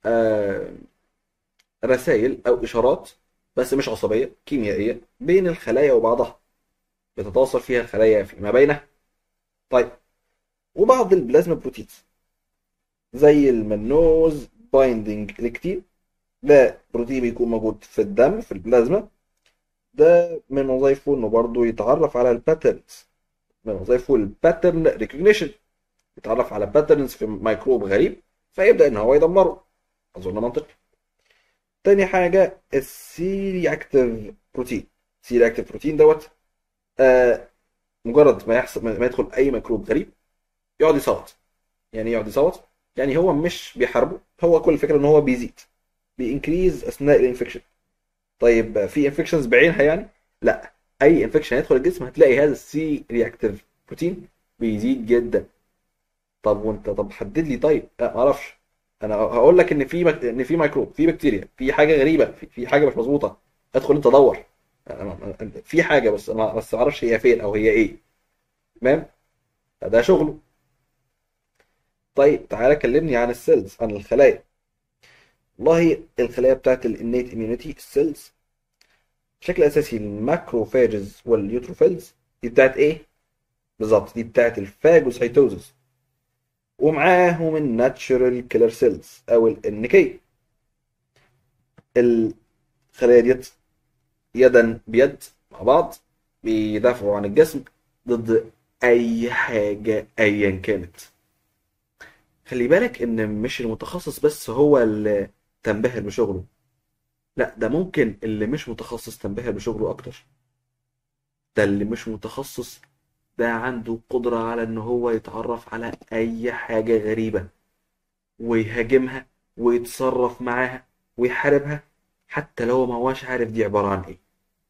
رسائل او اشارات بس مش عصبيه كيميائيه بين الخلايا وبعضها بتتواصل فيها الخلايا فيما بينها طيب وبعض البلازما بروتينز زي المنوز بايندينج ليكتين ده بروتين بيكون موجود في الدم في البلازما ده من وظائفه انه برضه يتعرف على الباترنز من وظائفه الباترن ريكوجنيشن يتعرف على باترنز في ميكروب غريب فيبدا ان هو يدمره اظن منطقي تاني حاجه السي اكتيف بروتين سي اكتيف بروتين دوت آه مجرد ما يحصل ما يدخل اي ميكروب غريب يقعد يصوت يعني ايه يقعد يصوت يعني هو مش بيحاربه هو كل الفكره ان هو بيزيد بينكريز اثناء الانفكشن طيب في انفكشنز بعينها يعني لا اي انفكشن يدخل الجسم هتلاقي هذا السي رياكتيف بروتين بيزيد جدا طب وانت طب حدد لي طيب لا ما اعرفش انا هقول لك ان في مك... ان في ميكروب في بكتيريا في حاجه غريبه في, في حاجه مش مظبوطه ادخل انت دور في حاجه بس انا بس ما اعرفش هي فين او هي ايه تمام ده شغله طيب تعالى كلمني عن السيلز عن الخلايا والله الخلايا بتاعت الانيت اميونيتي السيلز بشكل اساسي الماكروفاجز واليوتروفيلز دي بتاعت ايه بالظبط دي بتاعت الفاجوسايتوزس ومعاهم الناتشورال كيلر سيلز او الان كي الخلايا ديت يدا بيد مع بعض بيدافعوا عن الجسم ضد اي حاجه ايا كانت خلي بالك ان مش المتخصص بس هو اللي تنبهر بشغله لا ده ممكن اللي مش متخصص تنبهر بشغله اكتر ده اللي مش متخصص ده عنده قدرة على ان هو يتعرف على اي حاجة غريبة ويهاجمها ويتصرف معاها ويحاربها حتى لو ما هواش عارف دي عبارة عن ايه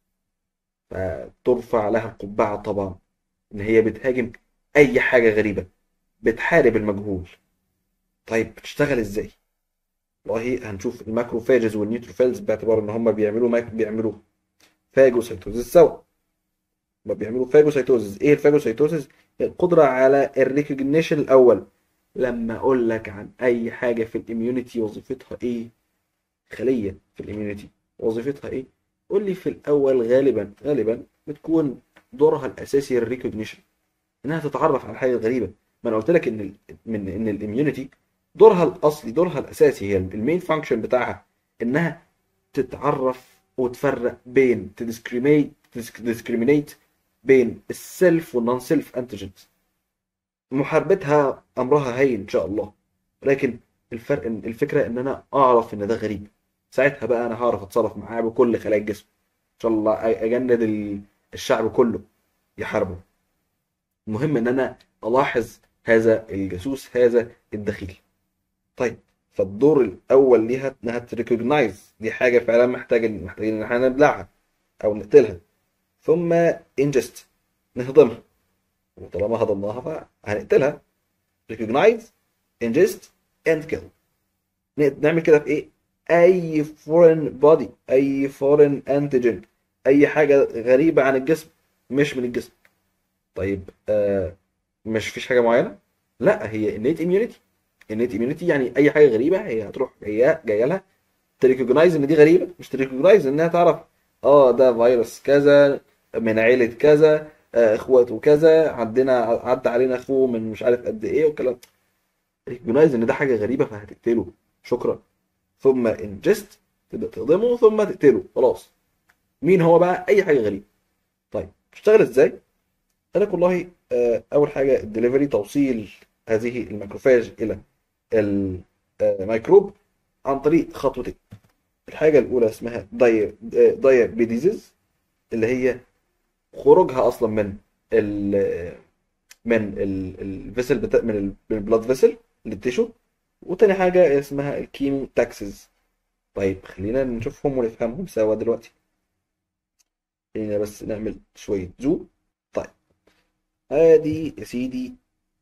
فترفع لها القبعة طبعا ان هي بتهاجم اي حاجة غريبة بتحارب المجهول طيب بتشتغل ازاي والله هنشوف الماكروفاجز والنيوتروفيلز باعتبار ان هم بيعملوا ماك بيعملوا فاجوسيتوزيس سوا ما بيعملوا فاجوسيتوزيس ايه الفاجوسيتوزيس القدره على الريكوجنيشن الاول لما اقول لك عن اي حاجه في الاميونيتي وظيفتها ايه خليه في الاميونيتي وظيفتها ايه قول لي في الاول غالبا غالبا بتكون دورها الاساسي الريكوجنيشن انها تتعرف على الحاجه الغريبه ما انا قلت لك ان ال من ان الاميونيتي دورها الاصلي دورها الاساسي هي المين فانكشن بتاعها انها تتعرف وتفرق بين تديسكريميت تديسكريمينيت بين السيلف والنون سيلف انتيجنز محاربتها امرها هين ان شاء الله لكن الفرق الفكره ان انا اعرف ان ده غريب ساعتها بقى انا هعرف اتصرف معاه بكل خلايا الجسم ان شاء الله اجند الشعب كله يحاربه المهم ان انا الاحظ هذا الجاسوس هذا الدخيل طيب فالدور الاول ليها انها تريكوجنايز دي حاجه فعلا محتاجين محتاجين ان احنا نبلعها او نقتلها ثم انجست نهضمها وطالما هضمناها فهنقتلها ريكوجنايز انجست اند كيل نعمل كده في ايه اي فورين بودي اي فورين انتيجين اي حاجه غريبه عن الجسم مش من الجسم طيب آه مش فيش حاجه معينه لا هي innate immunity innate immunity يعني اي حاجه غريبه هي هتروح جايه جايه لها تريكوجنايز ان دي غريبه مش تريكوجنايز انها تعرف اه ده فيروس كذا من عيلة كذا آه، اخواته كذا عندنا عدى علينا اخوه من مش عارف قد ايه والكلام ريكوجنايز ان ده حاجه غريبه فهتقتله شكرا ثم انجست تبدا تهضمه ثم تقتله خلاص مين هو بقى اي حاجه غريبه طيب تشتغل ازاي قال لك والله آه، اول حاجه الدليفري توصيل هذه الماكروفاج الى الميكروب عن طريق خطوتين الحاجه الاولى اسمها دايابيديزز اللي هي خروجها اصلا من ال من الفيسل بتا... من البلاد فيسل للتيشو وتاني حاجة اسمها الكيمو تاكسز طيب خلينا نشوفهم ونفهمهم سوا دلوقتي خلينا بس نعمل شوية زوم طيب ادي يا سيدي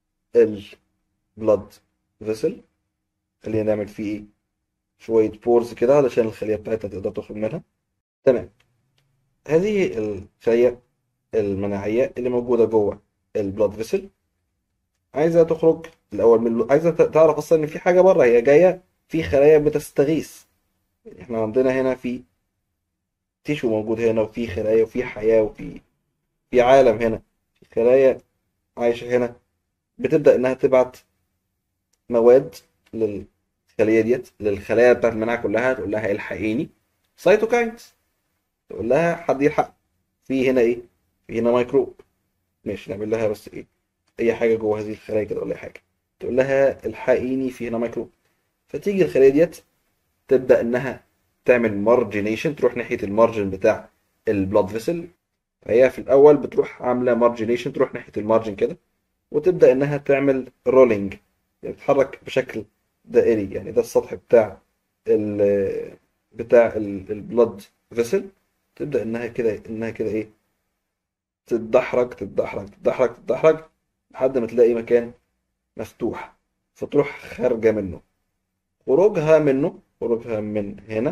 البلاد فيسل خلينا نعمل فيه ايه شوية بورز كده علشان الخلية بتاعتنا تقدر تخرج منها تمام هذه الخلية المناعية اللي موجودة جوه البلاد فيسل عايزة تخرج الأول من عايزة تعرف أصلا إن في حاجة بره هي جاية في خلايا بتستغيث إحنا عندنا هنا في تيشو موجود هنا وفي خلايا وفي حياة وفي في عالم هنا في خلايا عايشة هنا بتبدأ إنها تبعت مواد للخلية ديت للخلايا بتاعت المناعة كلها تقول لها الحقيني سايتوكاينز تقول لها حد يلحق في هنا ايه في هنا ميكروب ماشي نعمل لها بس ايه اي حاجه جوه هذه الخلايا كده ولا اي حاجه تقول لها الحقيني في هنا ميكروب فتيجي الخلايا ديت تبدا انها تعمل مارجينيشن تروح ناحيه المارجن بتاع البلاد فيسل فهي في الاول بتروح عامله مارجينيشن تروح ناحيه المارجن كده وتبدا انها تعمل رولينج يعني تتحرك بشكل دائري يعني ده السطح بتاع ال بتاع البلاد فيسل تبدا انها كده انها كده ايه تتدحرج تتدحرج تتدحرج تتدحرج لحد ما تلاقي مكان مفتوح فتروح خارجة منه خروجها منه خروجها من هنا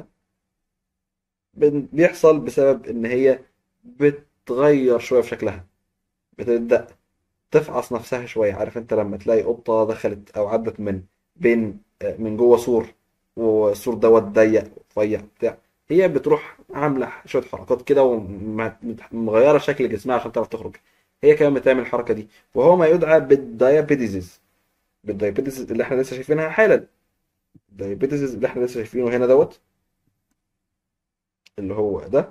بيحصل بسبب ان هي بتغير شوية في شكلها بتبدأ تفعص نفسها شوية عارف انت لما تلاقي قطة دخلت او عدت من بين من جوه سور والسور دوت ضيق رفيع بتاع هي بتروح عامله شويه حركات كده ومغيره شكل جسمها عشان تعرف تخرج هي كمان بتعمل الحركه دي وهو ما يدعى بالدايابيتيزيز بالدايابيتيزيز اللي احنا لسه شايفينها حالا الدايابيتيزيز اللي احنا لسه شايفينه هنا دوت اللي هو ده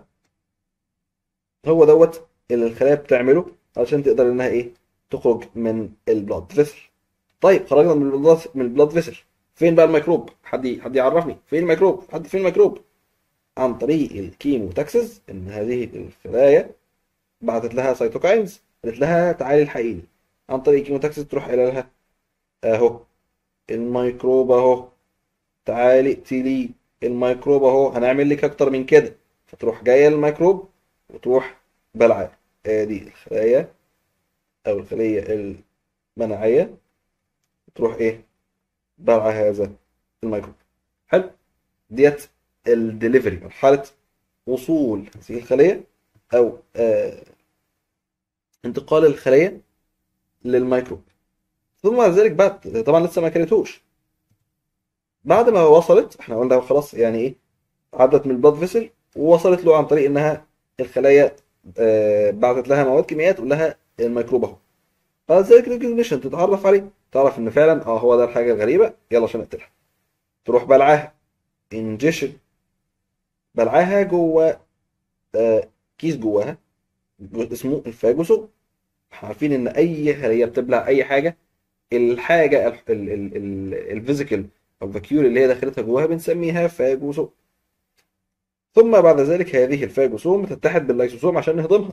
هو دوت اللي الخلايا بتعمله علشان تقدر انها ايه تخرج من البلاد فيسل طيب خرجنا من البلاد من البلاد فيسل فين بقى الميكروب حد حد يعرفني فين الميكروب حد فين الميكروب عن طريق الكيموتاكسز ان هذه الخلايا بعتت لها سيتوكاينز قالت لها تعالي الحقيني عن طريق الكيموتاكسز تروح قايله لها اهو الميكروب اهو تعالي اقتلي الميكروب اهو هنعمل لك اكتر من كده فتروح جايه الميكروب وتروح بلعه ادي الخلايا او الخليه المناعيه تروح ايه بلعه هذا الميكروب حلو ديت الدليفري مرحله وصول هذه الخليه او آه انتقال الخليه للميكروب ثم بعد ذلك بعد طبعا لسه ما كلتوش بعد ما وصلت احنا قلنا خلاص يعني ايه عدت من البلاد فيسل ووصلت له عن طريق انها الخلايا آه بعتت لها مواد كيميائيه تقول لها الميكروب اهو بعد ذلك ريكوجنيشن تتعرف عليه تعرف ان فعلا اه هو ده الحاجه الغريبه يلا عشان نقتلها تروح بلعاها انجيشن بلعاها جوه آه كيس جواها اسمه الفاجوسو احنا عارفين ان اي خليه بتبلع اي حاجه الحاجه الفيزيكال او الفاكيول اللي هي دخلتها جواها بنسميها فاجوسوم ثم بعد ذلك هذه الفاجوسوم تتحد باللايسوسوم عشان نهضمها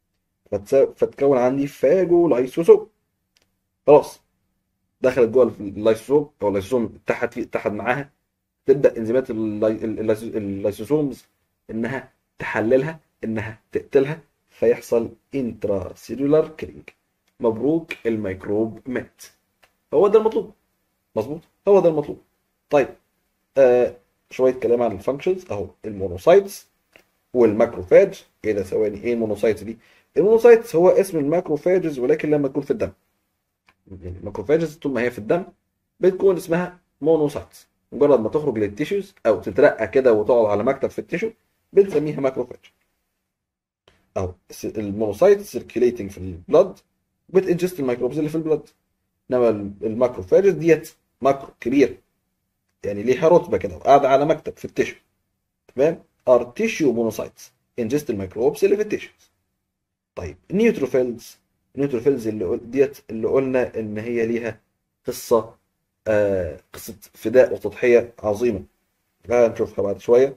فتكون عندي فاجو لايسوسوم خلاص دخلت جوه اللايسوسوم او اللايسوسوم اتحد فيه اتحد معاها تبدا انزيمات اللايسوسومز انها تحللها انها تقتلها فيحصل انترا سيلولار كيلينج مبروك الميكروب مات هو ده المطلوب مظبوط هو ده المطلوب طيب آه شويه كلام عن الفانكشنز اهو المونوسايتس والماكروفاج ايه ده ثواني ايه المونوسايتس دي المونوسايتس هو اسم الماكروفاجز ولكن لما تكون في الدم يعني الماكروفاجز طول ما هي في الدم بتكون اسمها مونوسايتس مجرد ما تخرج للتيشوز او تترقى كده وتقعد على مكتب في التيشو بنسميها ماكروفاج اهو المونوسايت سيركيليتنج في البلد بتنجست الميكروبز اللي في البلد انما الماكروفاجز ديت ماكرو كبير يعني ليها رتبه كده وقاعده على مكتب في التيشو تمام ار تيشيو مونوسايتس انجست الميكروبس اللي في التيشوز طيب النيوتروفيلز النيوتروفيلز اللي قل... ديت اللي قلنا ان هي ليها قصه آه قصه فداء وتضحيه عظيمه هنشوفها بعد شويه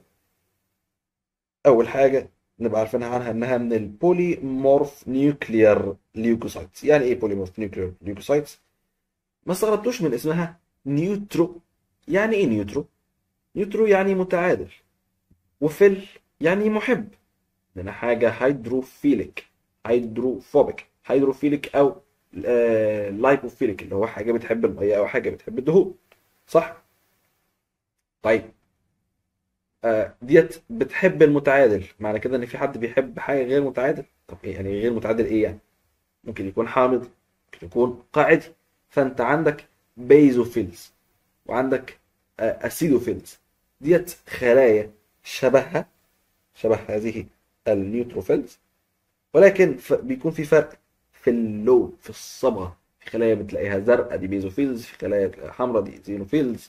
اول حاجه نبقى عارفينها عنها انها من البوليمورف نيوكليير ليوكوسايتس يعني ايه بوليمورف نيوكليير ليوكوسايتس ما استغربتوش من اسمها نيوترو يعني ايه نيوترو نيوترو يعني متعادل وفيل يعني محب لأن حاجة هيدروفيليك هيدروفوبيك هيدروفيليك أو آه لايبوفيليك اللي هو حاجة بتحب المية أو حاجة بتحب الدهون صح؟ طيب آه ديت بتحب المتعادل معنى كده إن في حد بيحب حاجة غير متعادل طب إيه يعني غير متعادل إيه يعني؟ ممكن يكون حامض ممكن يكون قاعدي فأنت عندك بيزوفيلز وعندك آه أسيدوفيلز ديت خلايا شبهها شبه هذه النيوتروفيلز ولكن ف... بيكون في فرق في اللون في الصبغه في خلايا بتلاقيها زرقاء دي بيزوفيلز في خلايا حمراء دي زينوفيلز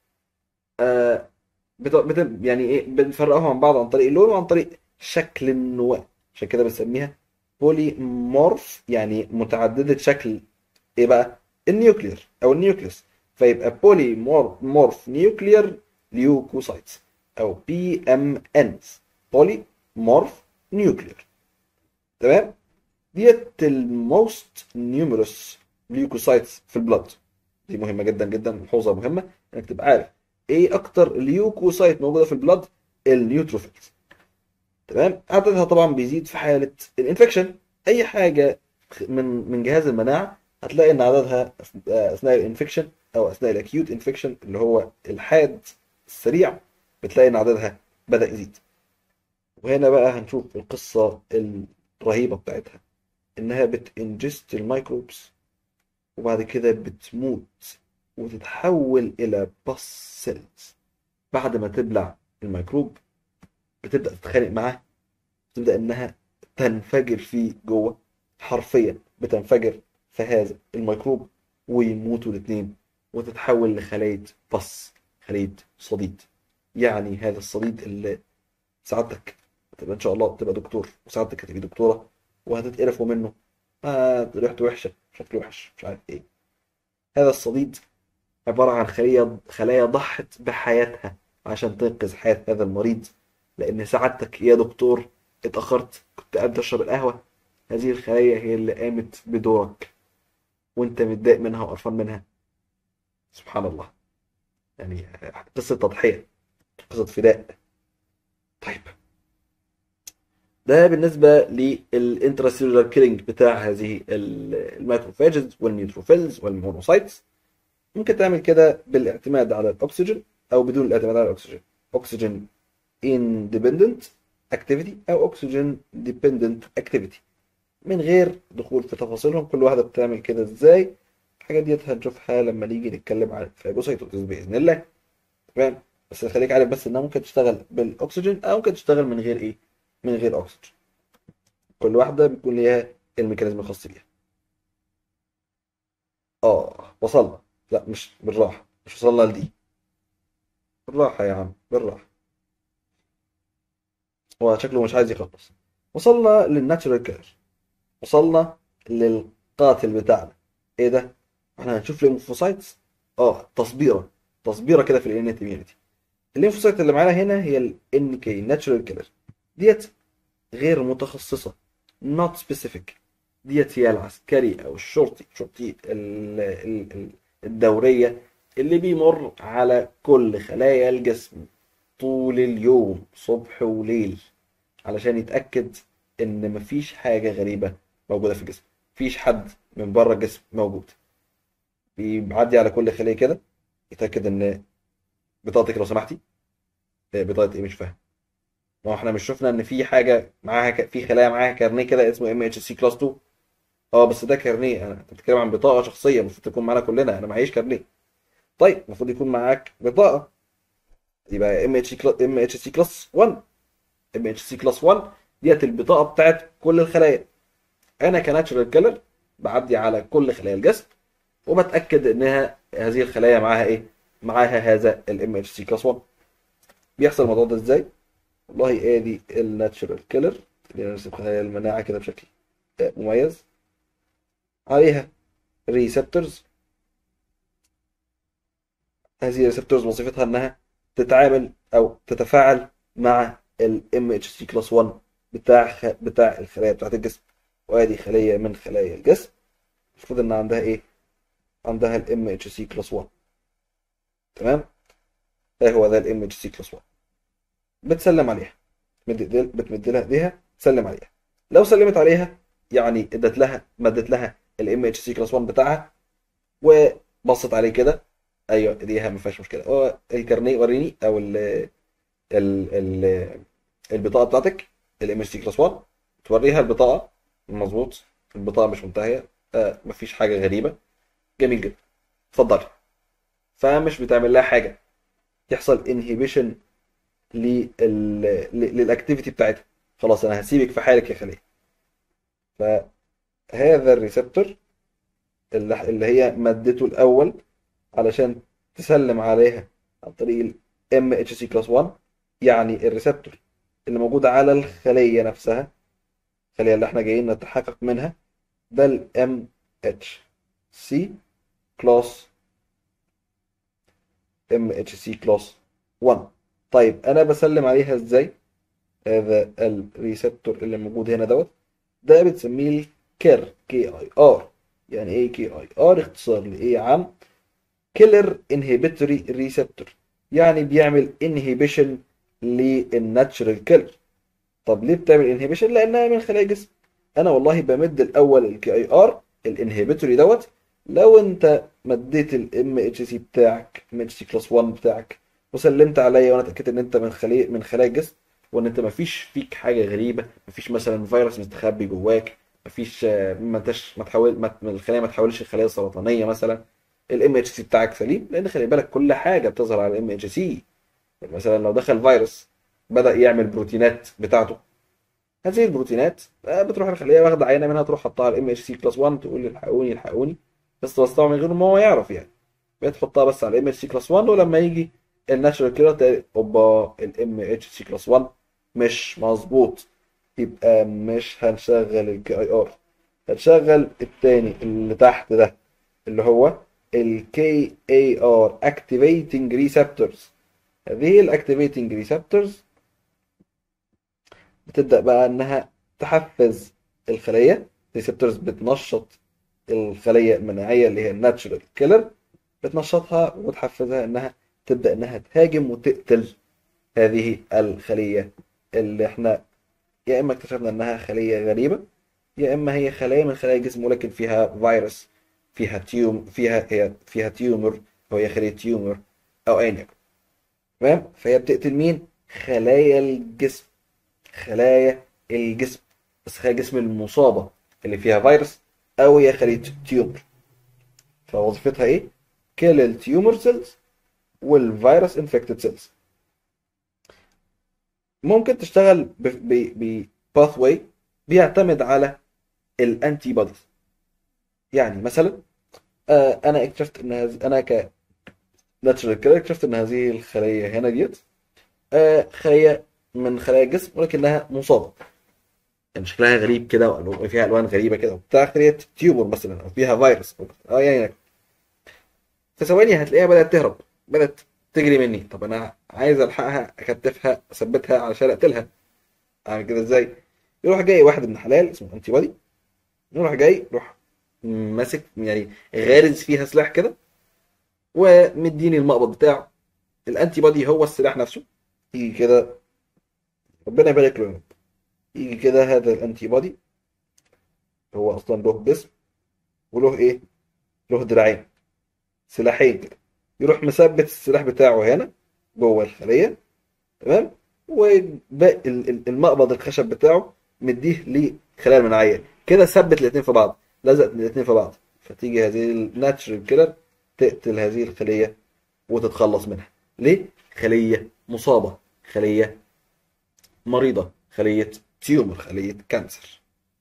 آه بت... بت... يعني ايه بنفرقهم عن بعض عن طريق اللون وعن طريق شكل النواه عشان كده بنسميها بوليمورف يعني متعدده شكل ايه بقى النيوكلير او النيوكليوس فيبقى بوليمورف نيوكلير ليوكوسايتس او بي ام انز بولي مورف نيوكلير تمام ديت الموست نيوميروس ليوكوسايتس في البلد دي مهمه جدا جدا ملحوظه مهمه انك تبقى عارف ايه اكتر ليوكوسايت موجوده في البلد النيوتروفيلز تمام عددها طبعا بيزيد في حاله الانفكشن اي حاجه من من جهاز المناعه هتلاقي ان عددها اثناء الانفكشن او اثناء الاكيوت انفكشن اللي هو الحاد السريع بتلاقي ان عددها بدأ يزيد وهنا بقى هنشوف القصة الرهيبة بتاعتها انها بتنجست الميكروبس وبعد كده بتموت وتتحول الى باس سيلز بعد ما تبلع الميكروب بتبدأ تتخانق معاه تبدأ انها تنفجر فيه جوه حرفيا بتنفجر في هذا الميكروب ويموتوا الاثنين وتتحول لخلية بص خلية صديد يعني هذا الصديد اللي سعادتك تبقى ان شاء الله تبقى دكتور وسعادتك هتبقى دكتوره وهتتقرفوا منه آه ريحته وحشه شكله وحش مش عارف ايه هذا الصديد عباره عن خليه خلايا ضحت بحياتها عشان تنقذ حياه هذا المريض لان سعادتك يا دكتور اتاخرت كنت قاعد تشرب القهوه هذه الخلايا هي اللي قامت بدورك وانت متضايق منها وقرفان منها سبحان الله يعني قصه تضحيه قصة فداء طيب ده بالنسبة للانتراسيلولار كيلينج بتاع هذه الماكروفاجز والنيوتروفيلز والمونوسايتس ممكن تعمل كده بالاعتماد على الأكسجين أو بدون الاعتماد على الأكسجين أكسجين independent activity أو أكسجين dependent activity من غير دخول في تفاصيلهم كل واحدة بتعمل كده ازاي الحاجات ديت هنشوفها لما نيجي نتكلم عن الفاجوسايتوزيس بإذن الله تمام بس خليك عارف بس انها ممكن تشتغل بالاكسجين او ممكن تشتغل من غير ايه من غير اكسجين كل واحده بيكون ليها الميكانيزم الخاص بيها اه وصلنا لا مش بالراحه مش وصلنا لدي بالراحه يا عم بالراحه هو شكله مش عايز يخلص وصلنا للناتشورال كير وصلنا للقاتل بتاعنا ايه ده احنا هنشوف الليمفوسايتس اه تصبيره تصبيره كده في الانيت اميونيتي الليمفوسايت اللي معانا هنا هي ال NK Natural Killer ديت غير متخصصة not specific ديت هي العسكري أو الشرطي شرطي الدورية اللي بيمر على كل خلايا الجسم طول اليوم صبح وليل علشان يتأكد إن مفيش حاجة غريبة موجودة في الجسم مفيش حد من بره الجسم موجود بيعدي على كل خلية كده يتأكد إن بطاقتك لو سمحتي بطاقة ايه مش فاهم ما هو احنا مش شفنا ان في حاجة معاها ك... في خلايا معاها كارنيه كده اسمه ام اتش سي كلاس 2 اه بس ده كارنيه انا انت بتتكلم عن بطاقة شخصية المفروض تكون معانا كلنا انا معيش كارنيه طيب المفروض يكون معاك بطاقة يبقى ام اتش ام اتش سي كلاس 1 ام اتش سي كلاس 1 ديت البطاقه بتاعت كل الخلايا انا كناتشورال كيلر بعدي على كل خلايا الجسم وبتاكد انها هذه الخلايا معاها ايه معاها هذا الام اتش سي كلاس 1 بيحصل الموضوع ده ازاي والله ادي الناتشورال كيلر اللي نرسم خلايا المناعه كده بشكل مميز عليها ريسبتورز هذه الريسبتورز وظيفتها انها تتعامل او تتفاعل مع ال MHC كلاس 1 بتاع خ... بتاع الخلايا بتاعت الجسم وادي خلية من خلايا الجسم المفروض ان عندها ايه عندها ال MHC كلاس 1 تمام ايه هو ده ال MHC كلاس 1 بتسلم عليها بتمد بتمد لها ايديها تسلم عليها لو سلمت عليها يعني ادت لها مدت لها ال MHC كلاس 1 بتاعها وبصت عليه كده ايوه ايديها ما فيهاش مشكله هو الكارنيه وريني او ال ال ال البطاقه بتاعتك الام اتش سي كلاس 1 توريها البطاقه مظبوط البطاقه مش منتهيه آه مفيش حاجه غريبه جميل جدا اتفضلي فمش بتعمل لها حاجه يحصل انهيبيشن لل للاكتيفيتي بتاعتها خلاص انا هسيبك في حالك يا خليه فهذا الريسبتور اللي اللي هي مادته الاول علشان تسلم عليها عن طريق ال MHC كلاس 1 يعني الريسبتور اللي موجود على الخلية نفسها الخلية اللي احنا جايين نتحقق منها ده ال MHC كلاس MHC كلاس 1 طيب انا بسلم عليها ازاي هذا الريسبتور اللي موجود هنا دوت ده بتسميه الكير كي اي ار يعني ايه كي اي ار اختصار لايه يا عم كيلر انهبيتوري ريسبتور يعني بيعمل انهبيشن للناتشرال كيلر طب ليه بتعمل انهبيشن لانها من خلايا الجسم انا والله بمد الاول الكي اي ار الانهبيتوري دوت لو انت مديت الام اتش سي بتاعك ام اتش سي كلاس 1 بتاعك وسلمت عليا وانا اتاكدت ان انت من خلية من خلايا الجسم وان انت مفيش فيك حاجه غريبه مفيش مثلا فيروس مستخبي جواك مفيش ما انتش ما تحاول ما الخلايا ما تحولش لخلايا سرطانيه مثلا الام اتش سي بتاعك سليم لان خلي بالك كل حاجه بتظهر على الام اتش سي مثلا لو دخل فيروس بدا يعمل بروتينات بتاعته هذه البروتينات بتروح الخليه واخده عينه منها تروح حطها على الام اتش سي كلاس 1 تقول الحقوني الحقوني بس توصلها من غير ما هو يعرف يعني بتحطها بس على الام اتش سي كلاس 1 ولما يجي الناتشورال كيلر اوبا الام اتش سي كلاس 1 مش مظبوط يبقى مش هنشغل الكي اي ار هنشغل التاني اللي تحت ده اللي هو ال KAR Activating Receptors هذه ال Activating Receptors بتبدأ بقى إنها تحفز الخلية Receptors بتنشط الخلية المناعية اللي هي الناتشورال كيلر بتنشطها وتحفزها إنها تبدأ إنها تهاجم وتقتل هذه الخلية اللي إحنا يا إما اكتشفنا إنها خلية غريبة يا إما هي خلايا من خلايا الجسم ولكن فيها فيروس فيها تيوم فيها هي فيها تيومر او هي خليه تيومر او ايا يكن تمام فهي بتقتل مين خلايا الجسم خلايا الجسم بس خلايا الجسم المصابه اللي فيها فيروس او هي خليه تيومر فوظيفتها ايه كل التيومر سيلز والفيروس انفكتد سيلز ممكن تشتغل بباث واي بيعتمد على الانتي بوديز يعني مثلا آه انا اكتشفت ان هز... انا ك ناتشرال كده اكتشفت ان هذه الخليه هنا ديت آه خليه من خلايا الجسم ولكنها مصابه يعني شكلها غريب كده وفيها الوان غريبه كده وبتاع خليه تيوبر مثلا او فيها فيروس اه يعني في ثواني هتلاقيها بدات تهرب بدات تجري مني طب انا عايز الحقها اكتفها اثبتها علشان اقتلها اعمل كده ازاي يروح جاي واحد ابن حلال اسمه انتي بودي يروح جاي يروح ماسك يعني غارز فيها سلاح كده ومديني المقبض بتاعه الانتي بودي هو السلاح نفسه يجي كده ربنا يبارك له يجي كده هذا الانتي بودي هو اصلا له جسم وله ايه له دراعين سلاحين كده يروح مثبت السلاح بتاعه هنا جوه الخليه تمام وباقي المقبض الخشب بتاعه مديه لخلايا المناعيه كده ثبت الاثنين في بعض لزق الاثنين في بعض فتيجي هذه الناتشرال كيلر تقتل هذه الخليه وتتخلص منها ليه خليه مصابه خليه مريضه خليه تيومر خلية كانسر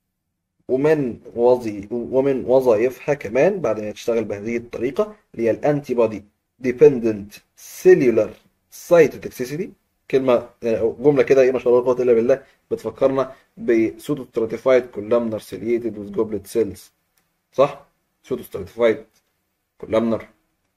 ومن وظي ومن وظائفها كمان بعد ما تشتغل بهذه الطريقة اللي هي الانتي بودي ديبندنت سيلولار سايتوتوكسيسيتي كلمة يعني جملة كده ايه ما شاء الله لا قوة الا بالله بتفكرنا بسودو ستراتيفايد كولامنر سيليتد وذ جوبلت سيلز صح؟ سودو ستراتيفايد كولامنر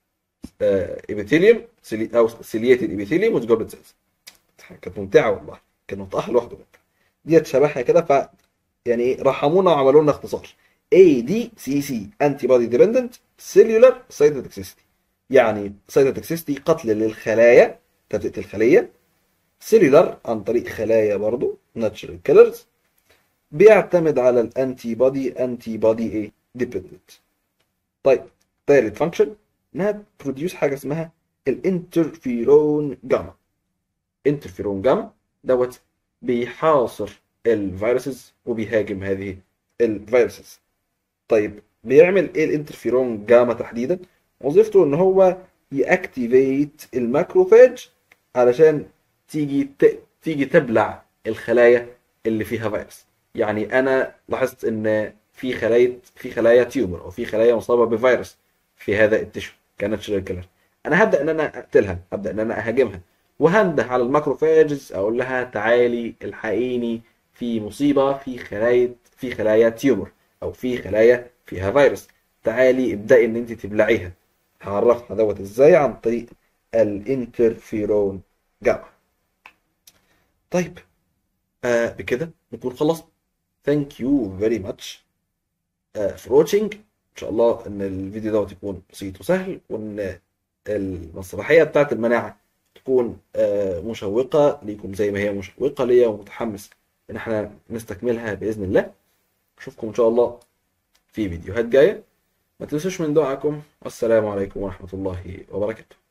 ايبيثيليوم او سيليتد ايبيثيليوم وذ جوبلت سيلز كانت ممتعة والله كان نطقها لوحده ديت شبهها كده ف يعني رحمونا وعملوا لنا اختصار ADCC Antibody Dependent Cellular Cytotoxicity يعني Cytotoxicity قتل للخلايا تبدأ الخلية سيلولار عن طريق خلايا برضو ناتشرال كيلرز بيعتمد على الانتي بودي انتي بودي ايه ديبندنت طيب ثالث فانكشن انها بروديوس حاجه اسمها الانترفيرون جاما انترفيرون جاما دوت بيحاصر الفيروسز وبيهاجم هذه الفيروسز طيب بيعمل ايه الانترفيرون جاما تحديدا وظيفته ان هو ياكتيفيت الماكروفاج علشان تيجي ت... تيجي تبلع الخلايا اللي فيها فيروس يعني انا لاحظت ان في خلايا في خلايا تيومر او في خلايا مصابه بفيروس في هذا التشو كناتشرال كيلر انا هبدا ان انا اقتلها هبدا ان انا اهاجمها وهنده على الماكروفاجز اقول لها تعالي الحقيني في مصيبه في خلايا في خلايا تيومر او في خلايا فيها فيروس تعالي ابدأي ان انت تبلعيها هعرفها دوت ازاي عن طريق الانترفيرون جاما طيب آه بكده نكون خلصنا thank you very much uh, for watching ان شاء الله ان الفيديو دوت يكون بسيط وسهل وان المسرحيه بتاعت المناعه تكون آه مشوقه ليكم زي ما هي مشوقه ليا ومتحمس ان احنا نستكملها باذن الله اشوفكم ان شاء الله في فيديوهات جايه ما تنسوش من دعائكم والسلام عليكم ورحمه الله وبركاته